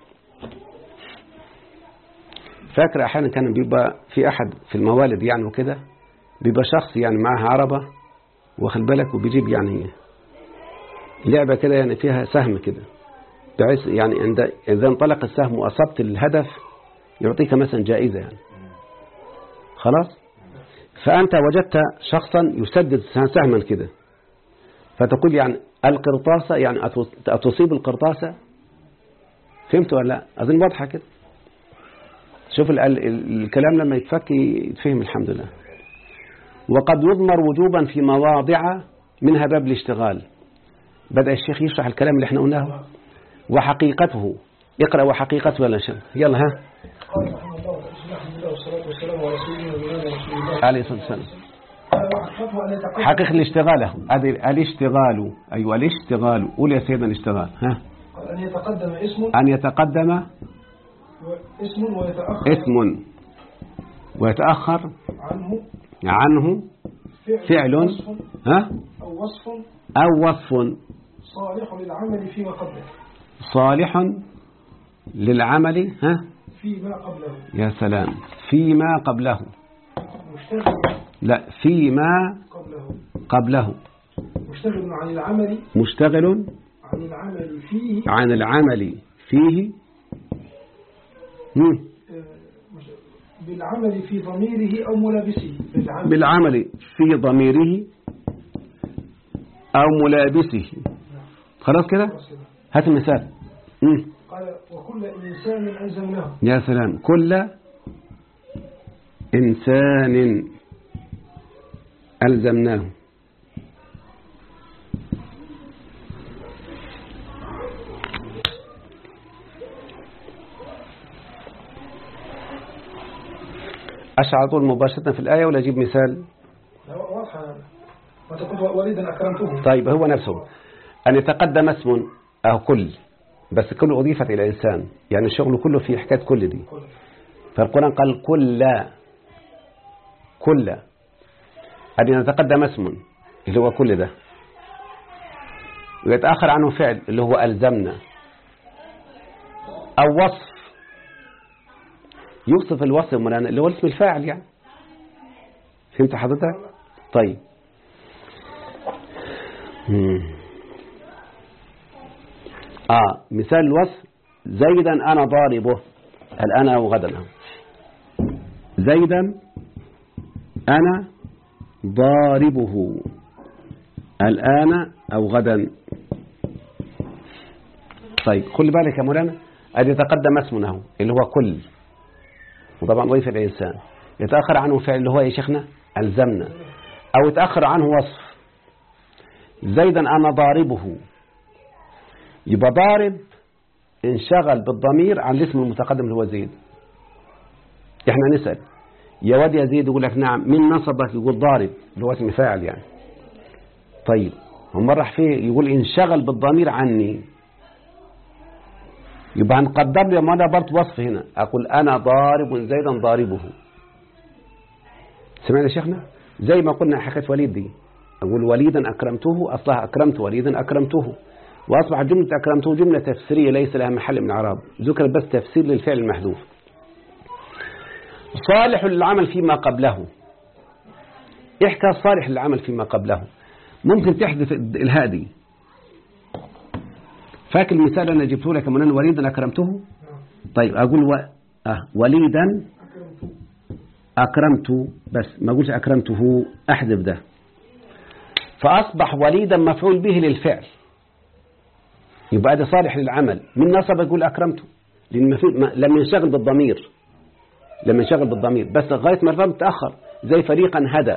فاكر احيانا كان بيبقى في احد في الموالد يعني وكده بيبقى شخص يعني معاه عربة واخد بالك وبيجيب يعني لعبة كده يعني فيها سهم كده بحيث يعني عند اذا انطلق السهم واصبت الهدف يعطيك مثلا جائزة يعني خلاص فأنت وجدت شخصا يسدد سهما كده فتقول يعني القرطاسة يعني أتص- أتصيب القرطاسة فهمت ولا لا أظن واضحة كده شوف ال ال الكلام لما يتفك يتفهم الحمد لله وقد يضمر وجوبا في مواضع منها باب الاشتغال بدأ الشيخ يشرح الكلام اللي احنا قلناه وحقيقته اقرأ وحقيقته ولا شيء يلا ها قال رحمه الله الحمد لله والصلاة والسلام على سيدنا ونبينا رسول الله عليه الصلاة والسلام قال وحقيقته أن يتقدم حقيقة الاشتغال أهو. هذه الاشتغال أيوة الاشتغال قول يا سيدنا الاشتغال ها قال أن يتقدم اسم أن يتقدم و- اسم ويتأخر اسم ويتأخر عنه عنه فعل وصف ها أو وصف أو وصف صالح للعمل فيما قبله صالح للعمل ها فيما قبله يا سلام فيما قبله مشتغل لا فيما قبله قبله مشتغل عن العمل مشتغل عن العمل فيه عن العمل فيه مم. آه، مش- بالعمل في ضميره أو ملابسه بالعمل بالعمل في ضميره أو ملابسه خلاص كده هات المثال مم. قال وكل إنسان ألزمناه يا سلام كل إنسان ألزمناه أشعر على طول مباشرة في الآية ولا أجيب مثال لا، واضحة هذا وتقول وليدا أكرمته طيب هو نفسه أن يتقدم اسم أو كل بس كل أضيفت إلى إنسان يعني الشغل كله في حكاية كل دي كل فالقرآن قال كل كل أن يتقدم اسم اللي هو كل ده ويتأخر عنه فعل اللي هو ألزمنا أو وصف يوصف الوصف مولانا اللي هو اسم الفاعل يعني فهمت حضرتك طيب مم. آه مثال الوصف زيدا أنا ضاربه الآن أو غدا زيدا أنا ضاربه الآن أو غدا طيب خلي بالك يا مولانا أن يتقدم اسمه اللي هو كل وطبعا ضيف الإنسان يتأخر عنه فعل اللي هو يا شيخنا ألزمنا أو يتأخر عنه وصف زيدا أنا ضاربه يبقى ضارب انشغل بالضمير عن الاسم المتقدم اللي هو زيد احنا نسأل يا واد يا زيد يقول لك نعم من نصبك يقول ضارب اللي هو اسم فاعل يعني طيب هم راح فيه يقول انشغل بالضمير عني يبقى هنقدر له ما انا برضه وصف هنا اقول انا ضارب زيدا ضاربه سمعنا يا شيخنا زي ما قلنا حكايه وليد دي اقول وليدا اكرمته اصلها اكرمت وليدا اكرمته واصبحت جمله اكرمته جمله تفسيريه ليس لها محل من اعراب ذكرت بس تفسير للفعل المحذوف صالح للعمل فيما قبله احكى صالح للعمل فيما قبله ممكن تحدث الهادي فاكر المثال أنا جبته لك من وليدا أكرمته طيب أقول و... أه وليدا أكرمت بس ما أقولش أكرمته أحذف ده فأصبح وليدا مفعول به للفعل يبقى ده صالح للعمل من نصب يقول أكرمته لأن لم ينشغل بالضمير لما ينشغل بالضمير بس لغاية ما الفهم تأخر زي فريقا هدى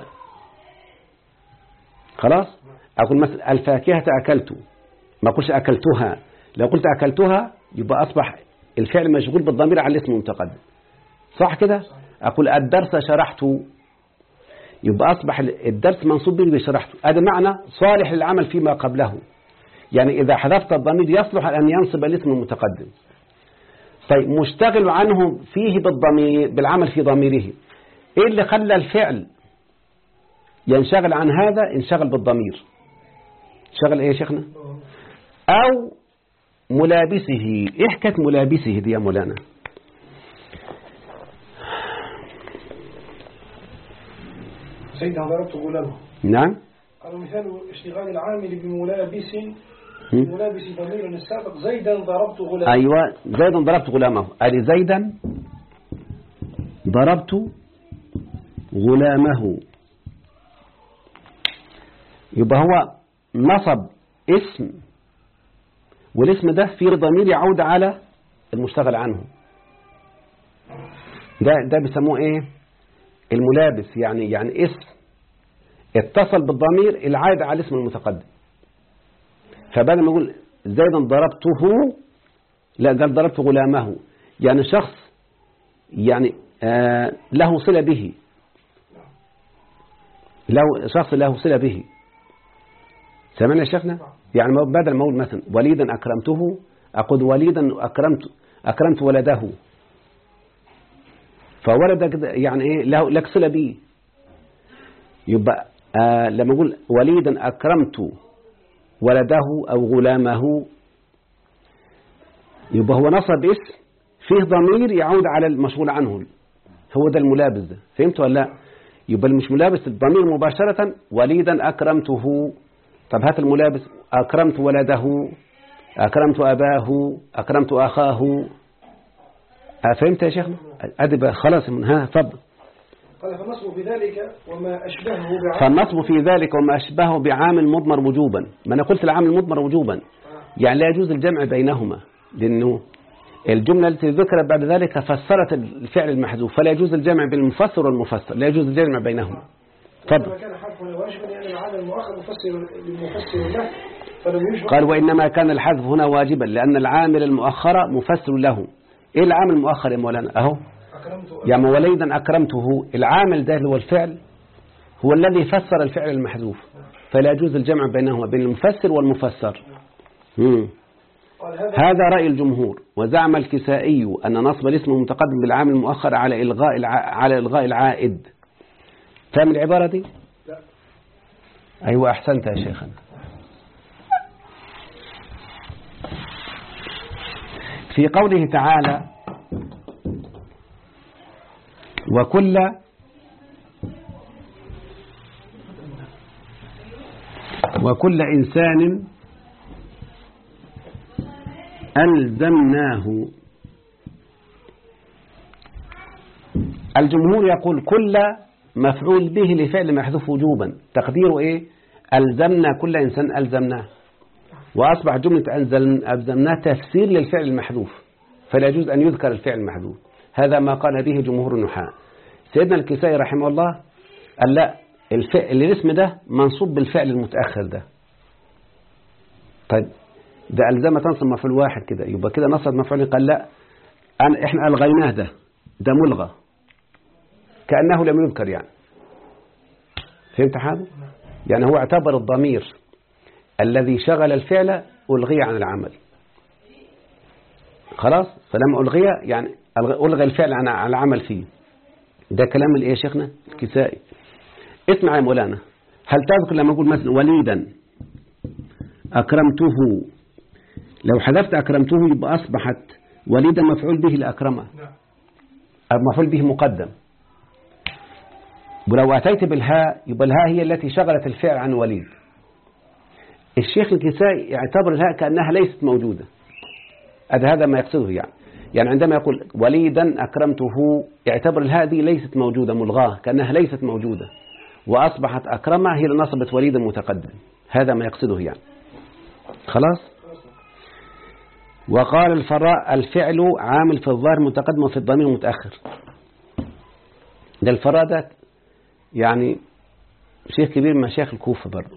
خلاص أقول مثلا الفاكهة أكلت ما قلتش أكلتها لو قلت أكلتها يبقى أصبح الفعل مشغول بالضمير على الاسم المتقدم صح كده أقول الدرس شرحت يبقى أصبح الدرس منصوب به بشرحته هذا معنى صالح للعمل فيما قبله يعني إذا حذفت الضمير يصلح أن ينصب الاسم المتقدم طيب مشتغل عنه فيه بالضمير بالعمل في ضميره إيه اللي خلى الفعل ينشغل عن هذا انشغل بالضمير شغل ايه يا شيخنا او ملابسه ايه حكايه ملابسه دي يا مولانا سيدنا ضربت غلامه نعم قالوا مثال اشتغال العامل بملابس ملابس ضمير السابق زيدا ضربت غلامه ايوه زيدا ضربت غلامه ادي زيدا ضربت غلامه يبقى هو نصب اسم والاسم ده فيه ضمير يعود على المشتغل عنه ده ده بيسموه ايه الملابس يعني يعني اسم اتصل بالضمير العائد على الاسم المتقدم فبدل ما يقول زيدا ضربته لا قال ضربت غلامه يعني شخص يعني آه له صلة به له شخص له صلة به سمعنا يا شيخنا يعني بدل ما اقول مثلا وليدا أكرمته أقول وليدا أكرمت أكرمت ولده فولد يعني إيه له لك صلة به يبقى آه لما أقول وليدا أكرمت ولده أو غلامه يبقى هو نصب اسم فيه ضمير يعود على المشغول عنه هو ده الملابس ده فهمت ولا لا يبقى مش ملابس الضمير مباشرة وليدا أكرمته طب هات الملابس أكرمت ولده أكرمت أباه أكرمت أخاه فهمت يا شيخنا أدب خلاص من ها تفضل قال فالنصب في ذلك وما أشبهه بعامل فالنصب في ذلك وما أشبهه بعامل مضمر وجوبا ما أنا قلت العامل مضمر وجوبا يعني لا يجوز الجمع بينهما لأنه الجملة التي ذكرت بعد ذلك فسرت الفعل المحذوف فلا يجوز الجمع بين المفسر والمفسر لا يجوز الجمع بينهما تفضل إنما كان حرفنا واجبا لأن العامل المؤخر مفسر للمفسر له فلم يشبه قال وإنما كان الحذف هنا واجبا لأن العامل المؤخر مفسر له إيه العامل المؤخر يا مولانا أهو أكرمت يعني وليدا أكرمته العامل ده اللي هو الفعل هو الذي فسر الفعل المحذوف فلا يجوز الجمع بينهما بين المفسر والمفسر مم. قال هذا هذا رأي الجمهور وزعم الكسائي أن نصب الاسم المتقدم بالعامل المؤخر على إلغاء الع... على إلغاء العائد فاهم العبارة دي؟ لا. أيوة أحسنت يا شيخنا في قوله تعالى وكل وكل إنسان ألزمناه الجمهور يقول كل مفعول به لفعل محذوف وجوبا تقديره إيه ألزمنا كل إنسان ألزمناه وأصبح جملة ألزم- ألزمناه تفسير للفعل المحذوف فلا يجوز أن يذكر الفعل المحذوف هذا ما قال به جمهور النحاة سيدنا الكسائي رحمه الله قال لا الفعل الاسم ده منصوب بالفعل المتأخر ده طيب ده ألزمة تنصب مفعول واحد كده يبقى كده نصب مفعول قال لا أنا إحنا ألغيناه ده ده ملغى كأنه لم يذكر يعني فهمت حاجة يعني هو اعتبر الضمير الذي شغل الفعل ألغي عن العمل خلاص فلما ألغي يعني ألغى الفعل عن عن العمل فيه ده كلام الايه يا شيخنا الكسائي اسمع يا مولانا هل تذكر لما أقول مثلا وليدا أكرمته لو حذفت أكرمته يبقى أصبحت وليدا مفعول به لأكرمه نعم مفعول به مقدم ولو أتيت بالهاء يبقى الهاء هي التي شغلت الفعل عن وليد الشيخ الكسائي يعتبر الهاء كأنها ليست موجودة هذا هذا ما يقصده يعني يعني عندما يقول وليدا أكرمته يعتبر الهاء دي ليست موجودة ملغاة كأنها ليست موجودة وأصبحت أكرمة هي اللي نصبت وليدا متقدم هذا ما يقصده يعني خلاص وقال الفراء الفعل عامل في الظاهر متقدم وفي الضمير متأخر ده الفراء ده يعني شيخ كبير من مشايخ الكوفة برضه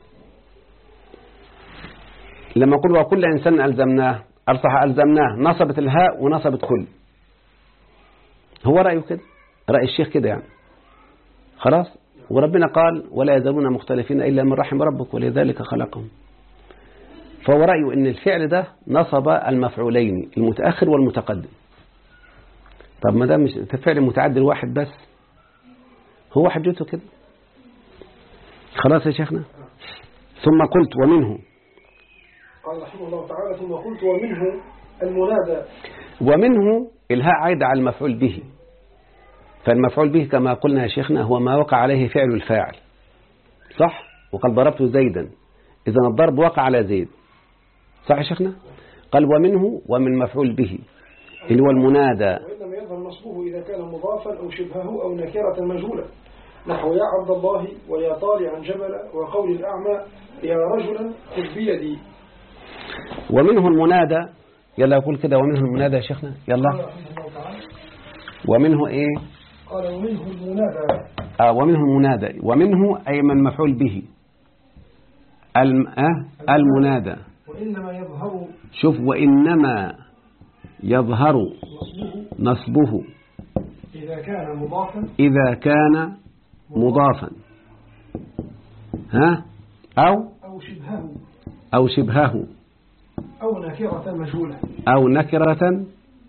لما أقول وكل إنسان ألزمناه أرصح ألزمناه نصبت الهاء ونصبت كل هو رأيه كده رأي الشيخ كده يعني خلاص وربنا قال ولا يزالون مختلفين إلا من رحم ربك ولذلك خلقهم فهو رأيه أن الفعل ده نصب المفعولين المتأخر والمتقدم طب ما ده مش فعل متعدل واحد بس هو حجته كده خلاص يا شيخنا ثم قلت ومنه قال رحمه الله تعالى ثم قلت ومنه المنادى ومنه الهاء عايدة على المفعول به فالمفعول به كما قلنا يا شيخنا هو ما وقع عليه فعل الفاعل صح وقال ضربت زيدا إذا الضرب وقع على زيد صح يا شيخنا قال ومنه ومن مفعول به اللي هو المنادى وإنما يظهر نصبه إذا كان مضافا أو شبهه أو نكرة مجهولة نحو يا عبد الله ويا طالعا جبل وقول الأعمى يا رجلا خذ بيدي ومنه المنادى يلا يقول كده ومنه المنادى يا شيخنا قال يلا رحمه الله تعالى ومنه ايه قال ومنه المنادى آه ومنه المنادى ومنه أي من مفعول به الم... آه المنادى وإنما يظهر شوف وإنما يظهر نصبه نصبه إذا كان مضافا إذا كان مضافا ها أو أو شبهه أو شبهه أو نكرة مجهولة أو نكرة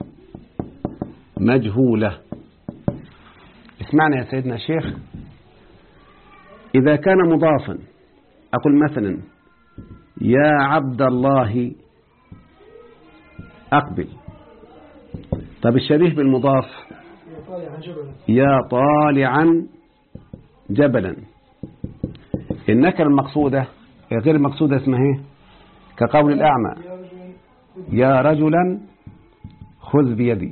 مجهولة اسمعنا يا سيدنا الشيخ إذا كان مضافا أقول مثلا يا عبد الله أقبل طب الشبيه بالمضاف يطالع جبلا يا طالعا جبلا النكرة المقصودة غير المقصودة اسمها ايه كقول الأعمى يا رجل يا رجلا خذ بيدي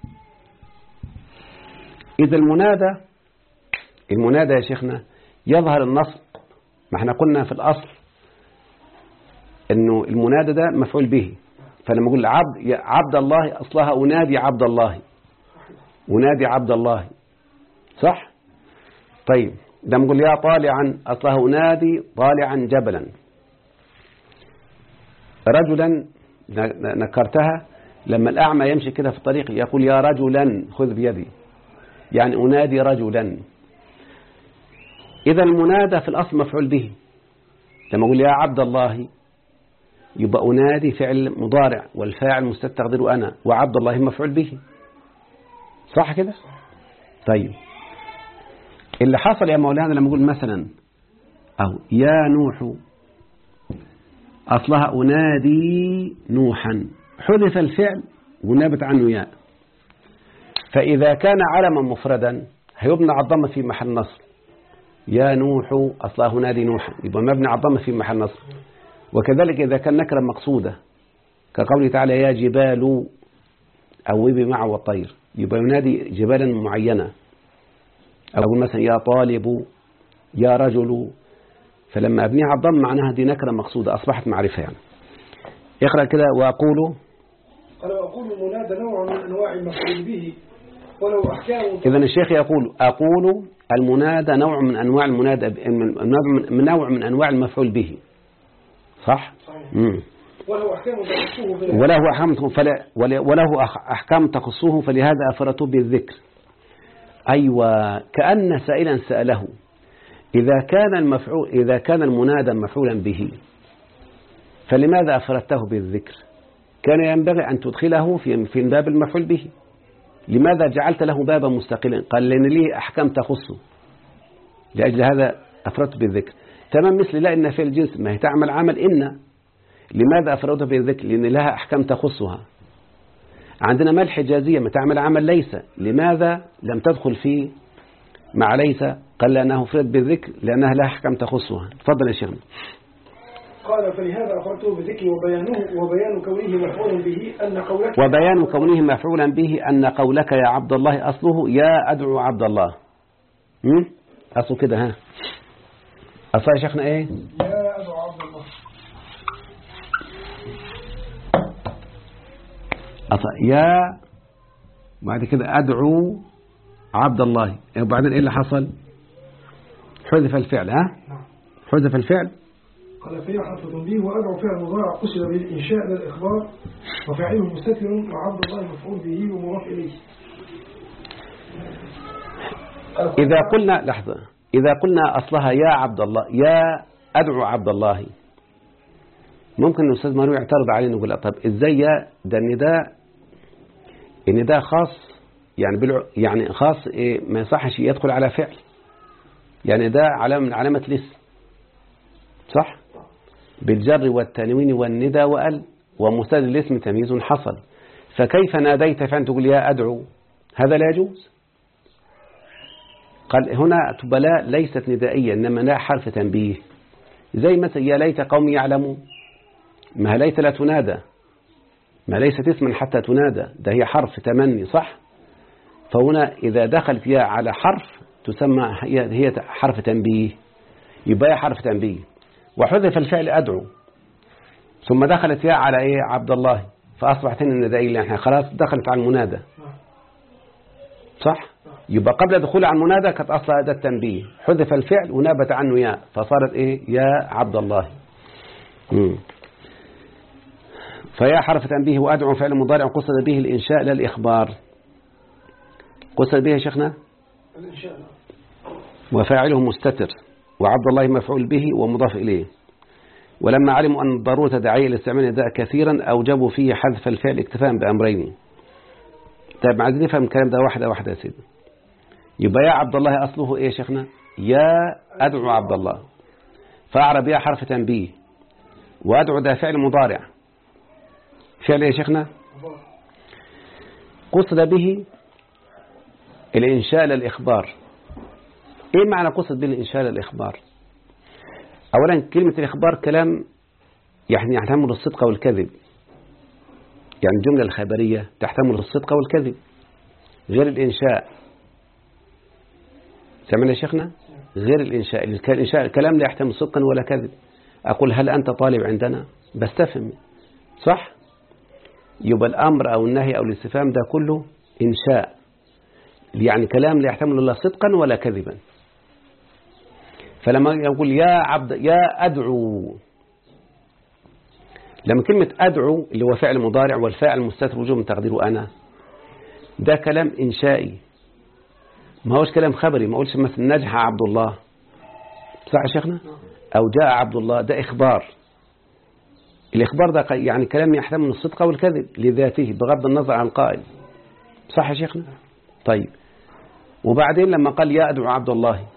إذا المنادى المنادى يا شيخنا يظهر النصب ما احنا قلنا في الأصل انه المنادى ده مفعول به فلما اقول عبد يا عبد الله اصلها انادي عبد الله انادي عبد الله صح طيب لما اقول يا طالعا اصلها انادي طالعا جبلا رجلا ن- نكرتها لما الأعمى يمشي كده في الطريق يقول يا رجلا خذ بيدي يعني أنادي رجلا إذا المنادى في الأصل مفعول به لما أقول يا عبد الله يبقى أنادي فعل مضارع والفاعل مستتقدر أنا وعبد الله مفعول به صح كده طيب اللي حصل يا مولانا لما أقول مثلا أو يا نوح أصلها أنادي نوحا حذف الفعل ونبت عنه ياء فإذا كان علما مفردا هيبنى على الضمة في محل نصب يا نوح أصلها نادي نوحا يبقى مبني على الضمة في محل نصب وكذلك إذا كان نكرا مقصودة كقوله تعالى يا جبال أوبي معه والطير يبقى ينادي جبالا معينة أو أقول مثلا يا طالب يا رجل فلما أبنيها على الضم معناها دي نكرة مقصودة أصبحت معرفة يعني اقرأ كده وأقول قال وأقول المنادى نوع من أنواع المفعول به ولو أحكامه إذا الشيخ يقول أقول المنادى نوع من أنواع المنادى من نوع من أنواع المفعول به صح؟ صحيح مم. وله أحكام تخصه في وله أحكام فلا ولا- وله أح- أحكام تخصه فلهذا أفرته بالذكر أيوة كأن سائلا سأله إذا كان المفعول إذا كان المنادى مفعولا به فلماذا أفردته بالذكر كان ينبغي أن تدخله في في باب المفعول به لماذا جعلت له بابا مستقلا قال لأن ليه أحكام تخصه لأجل هذا أفردت بالذكر تمام مثل لا إن في الجنس ما هي تعمل عمل إن لماذا أفردت بالذكر لأن لها أحكام تخصها عندنا ما الحجازية ما تعمل عمل ليس لماذا لم تدخل فيه مع ليس قال لأنه فرد بالذكر لأنها لها أحكام تخصها تفضل يا شيخنا قال فلهذا أخرجته بذكر وبيانه وبيان كونه مفعول به أن قولك وبيان كونه مفعولا به أن قولك يا عبد الله أصله يا أدعو عبد الله م? أصله كده ها أصلا يا شيخنا إيه يا أبو عبد الله أصلا يا بعد كده أدعو عبد الله وبعدين إيه اللي حصل حذف الفعل ها نعم حذف الفعل قال فهي حرف تنبيه وأدعو فعل مضارع قصد به الإنشاء لا الإخبار وفاعله مستتر وعبد الله مفعول به ومضاف إليه إذا قلنا لحظة إذا قلنا أصلها يا عبد الله يا أدعو عبد الله ممكن الأستاذ مارو يعترض علينا يقول لا، طب إزاي يا ده النداء النداء خاص يعني بالع... يعني خاص إيه ما يصحش يدخل على فعل يعني ده علامة من علامة الاسم صح بالجر والتنوين والندى وال ومستند الاسم تمييز حصل فكيف ناديت فأن تقول يا أدعو هذا لا يجوز قال هنا تبلاء ليست ندائية إنما لا حرف تنبيه زي مثلا يا ليت قومي يعلمون ما ليت لا تنادى ما ليست اسما حتى تنادى ده هي حرف تمني صح فهنا إذا دخلت يا على حرف تسمى هي هي حرف تنبيه يبقى هي حرف تنبيه وحذف الفعل أدعو ثم دخلت يا على إيه عبد الله فأصبحت هنا الندائية اللي احنا خلاص دخلت على المنادى صح يبقى قبل دخول على المنادى كانت أصلها أداة تنبيه حذف الفعل ونابت عنه يا فصارت إيه يا عبد الله مم. فيا حرف تنبيه وأدعو فعل مضارع قصد به الإنشاء لا الإخبار قصد به يا شيخنا الإنشاء نعم. وفاعله مستتر وعبد الله مفعول به ومضاف إليه ولما علموا أن الضرورة داعية لاستعمال النداء كثيرا أوجبوا فيه حذف الفعل اكتفاء بأمرين طيب عايزين نفهم الكلام ده واحدة واحدة يا سيدي يبقى يا عبد الله أصله إيه يا شيخنا يا أدعو عبد الله فأعرب يا حرف تنبيه وأدعو ده فعل مضارع فعل إيه يا شيخنا مضاف. قصد به الإنشاء للإخبار إيه معنى قصد به الإنشاء للإخبار أولا كلمة الإخبار كلام يعني يحتمل الصدق والكذب يعني الجملة الخبرية تحتمل الصدق والكذب غير الإنشاء سمعنا يا شيخنا غير الإنشاء الإنشاء الكلام لا يحتمل صدقا ولا كذب أقول هل أنت طالب عندنا بستفهم صح يبقى الأمر أو النهي أو الاستفهام ده كله إنشاء يعني كلام لا يحتمل لا صدقا ولا كذبا فلما يقول يا عبد يا أدعو لما كلمة أدعو اللي هو فعل مضارع والفاعل مستتر وجوب من تقديره أنا ده كلام إنشائي ما هوش كلام خبري ما أقولش مثلا نجح عبد الله صح يا شيخنا أو جاء عبد الله ده إخبار الإخبار ده يعني كلام يحتمل الصدق والكذب لذاته بغض النظر عن القائل صح يا شيخنا طيب وبعدين لما قال يا أدعو عبد الله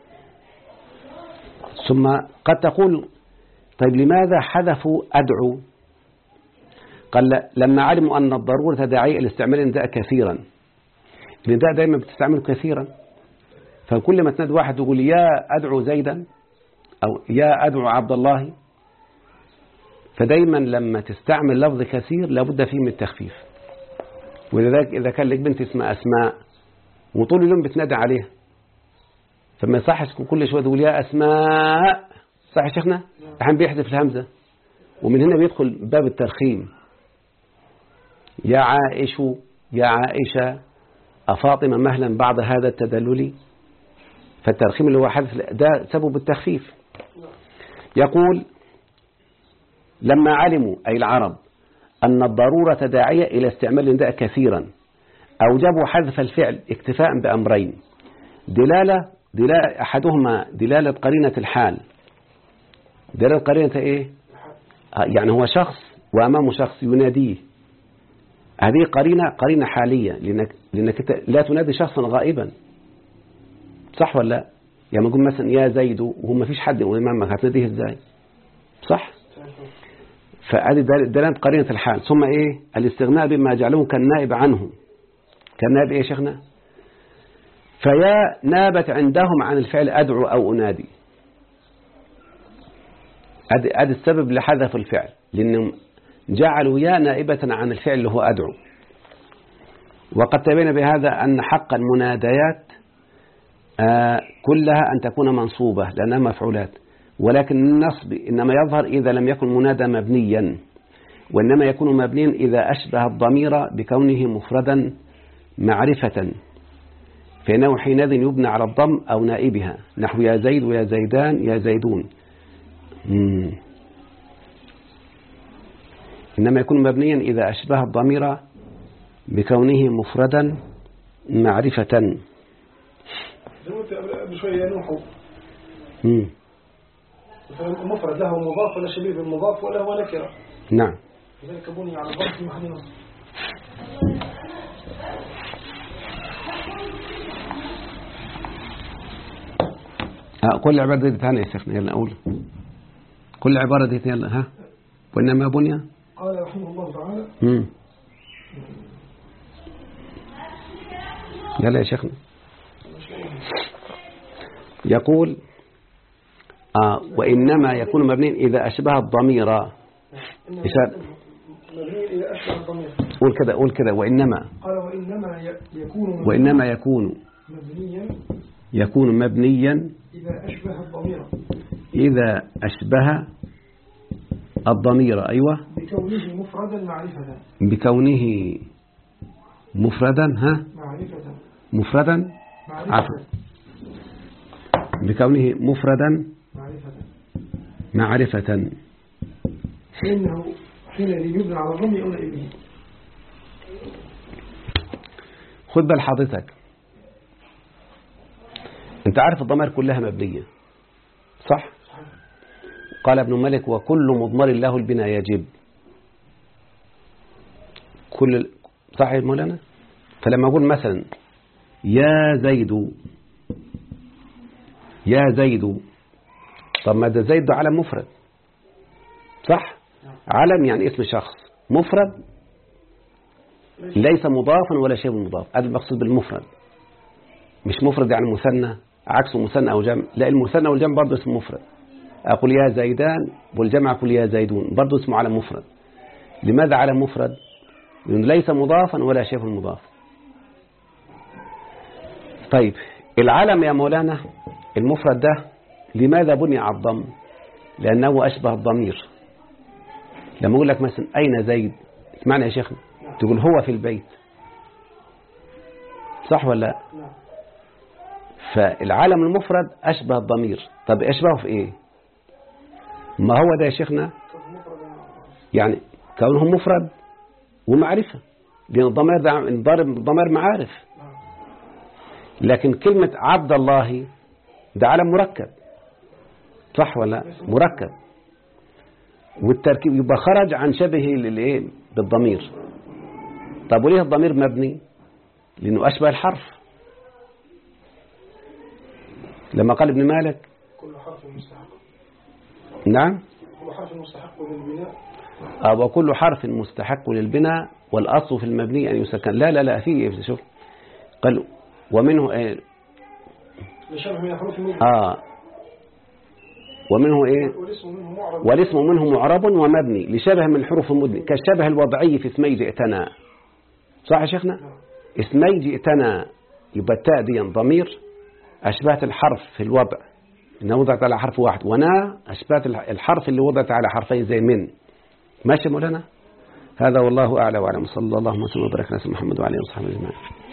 ثم قد تقول طيب لماذا حذفوا أدعو قال لما علموا أن الضرورة داعية لاستعمال النداء كثيرا النداء دائما بتستعمله كثيرا فكل ما تنادي واحد يقول يا أدعو زيدا أو يا أدعو عبد الله فدايما لما تستعمل لفظ كثير لابد فيه من التخفيف ولذلك إذا كان لك بنت اسمها أسماء وطول اليوم بتنادى عليها فما يصحش كل شوية تقول يا أسماء صح يا شيخنا أحيانا بيحذف الهمزة ومن هنا بيدخل باب الترخيم يا عائش يا عائشة أفاطمة مهلا بعد هذا التدلل فالترخيم اللي هو حذف ده سبب التخفيف يقول لما علموا أي العرب أن الضرورة داعية إلى استعمال النداء كثيرا أوجبوا حذف الفعل اكتفاء بأمرين دلالة, دلالة أحدهما دلالة قرينة الحال دلالة قرينة إيه يعني هو شخص وأمامه شخص يناديه هذه قرينة قرينة حالية لأنك, لأنك لا تنادي شخصا غائبا صح ولا لا يعني نقول مثلا يا زيد وهو ما فيش حد أمامك هتناديه ازاي صح فهذه دلالة قرينة الحال ثم إيه الاستغناء بما جعله كالنائب عنه كالنائب إيه يا شيخنا فيا نابت عندهم عن الفعل أدعو أو أنادي هذا السبب لحذف الفعل لأنهم جعلوا يا نائبة عن الفعل اللي هو أدعو وقد تبين بهذا أن حق المناديات آه كلها أن تكون منصوبة لأنها مفعولات ولكن النصب إنما يظهر إذا لم يكن منادى مبنيا وإنما يكون مبنيا إذا أشبه الضمير بكونه مفردا معرفة فإنه حينئذ يبنى على الضم أو نائبها نحو يا زيد ويا زيدان يا زيدون مم. إنما يكون مبنيا إذا أشبه الضمير بكونه مفردا معرفة بشوية نوحو مم. مفرد له مضاف ولا شبيه بالمضاف ولا هو نكرة نعم لذلك بني على الضم في محل نصب آه كل العبارة دي ثانية يا شيخنا يلا أقول كل العبارة دي يلا ها وإنما بني قال رحمه الله تعالى مم. يلا يا شيخنا يقول آه وإنما يكون مبني إذا أشبه الضمير إشارة مبني إذا أشبه الضمير قول كده قول كده وإنما قال وإنما ي- يكون وإنما يكون مبنيا يكون مبنيا إذا أشبه الضمير إذا أشبه الضمير أيوة بكونه مفردا معرفة بكونه مفردا ها معرفة مفردا معرفة عفوا بكونه مفردا معرفة معرفة فإنه حينئذ يبنى على الضم أو نائبه خد بال حضرتك انت عارف الضمائر كلها مبنية صح قال ابن مالك وكل مضمر له البناء يجب كل صح يا مولانا فلما أقول مثلا يا زيد يا زيد طب ما ده زيد ده علم مفرد صح علم يعني اسم شخص مفرد ليس مضافا ولا شيء مضاف هذا المقصود بالمفرد مش مفرد يعني مثنى عكسه مثنى أو جمع لا المثنى والجمع برضه اسمه مفرد أقول يا زيدان والجمع أقول يا زيدون برضه اسمه علم مفرد لماذا علم مفرد لأنه ليس مضافا ولا شيء مضاف طيب العلم يا مولانا المفرد ده لماذا بني على الضم لأنه أشبه الضمير لما أقول لك مثلا أين زيد اسمعني يا شيخنا تقول هو في البيت صح ولا لا نعم فالعالم المفرد أشبه الضمير طب أشبهه في إيه ما هو ده يا شيخنا يعني كونه مفرد ومعرفة لأن الضمير ده الضارب الضمير معارف لكن كلمة عبد الله ده علم مركب صح ولا لا؟ مركب والتركيب يبقى خرج عن شبهه للايه بالضمير طب وليه الضمير مبني لأنه أشبه الحرف لما قال ابن مالك كل حرف مستحق نعم كل حرف مستحق للبناء آه، وكل حرف مستحق للبناء والأصل في المبني أن يسكن لا لا لا في شوف قال ومنه إيه لشبه من حروف المبنى آه ومنه إيه والاسم منه معرض والاسم منه معرب ومبني لشبه من الحروف المبني كالشبه الوضعي في اسمي جئتنا صح يا شيخنا اسمي جئتنا يبقى التاء دي ضمير أشبهت الحرف في الوضع إنها وضعت على حرف واحد ونا أشبهت الحرف اللي وضعت على حرفين زي من ماشي يا مولانا هذا والله أعلى وأعلم صلى الله وسلم وبارك على سيدنا محمد وعلى آله وصحبه أجمعين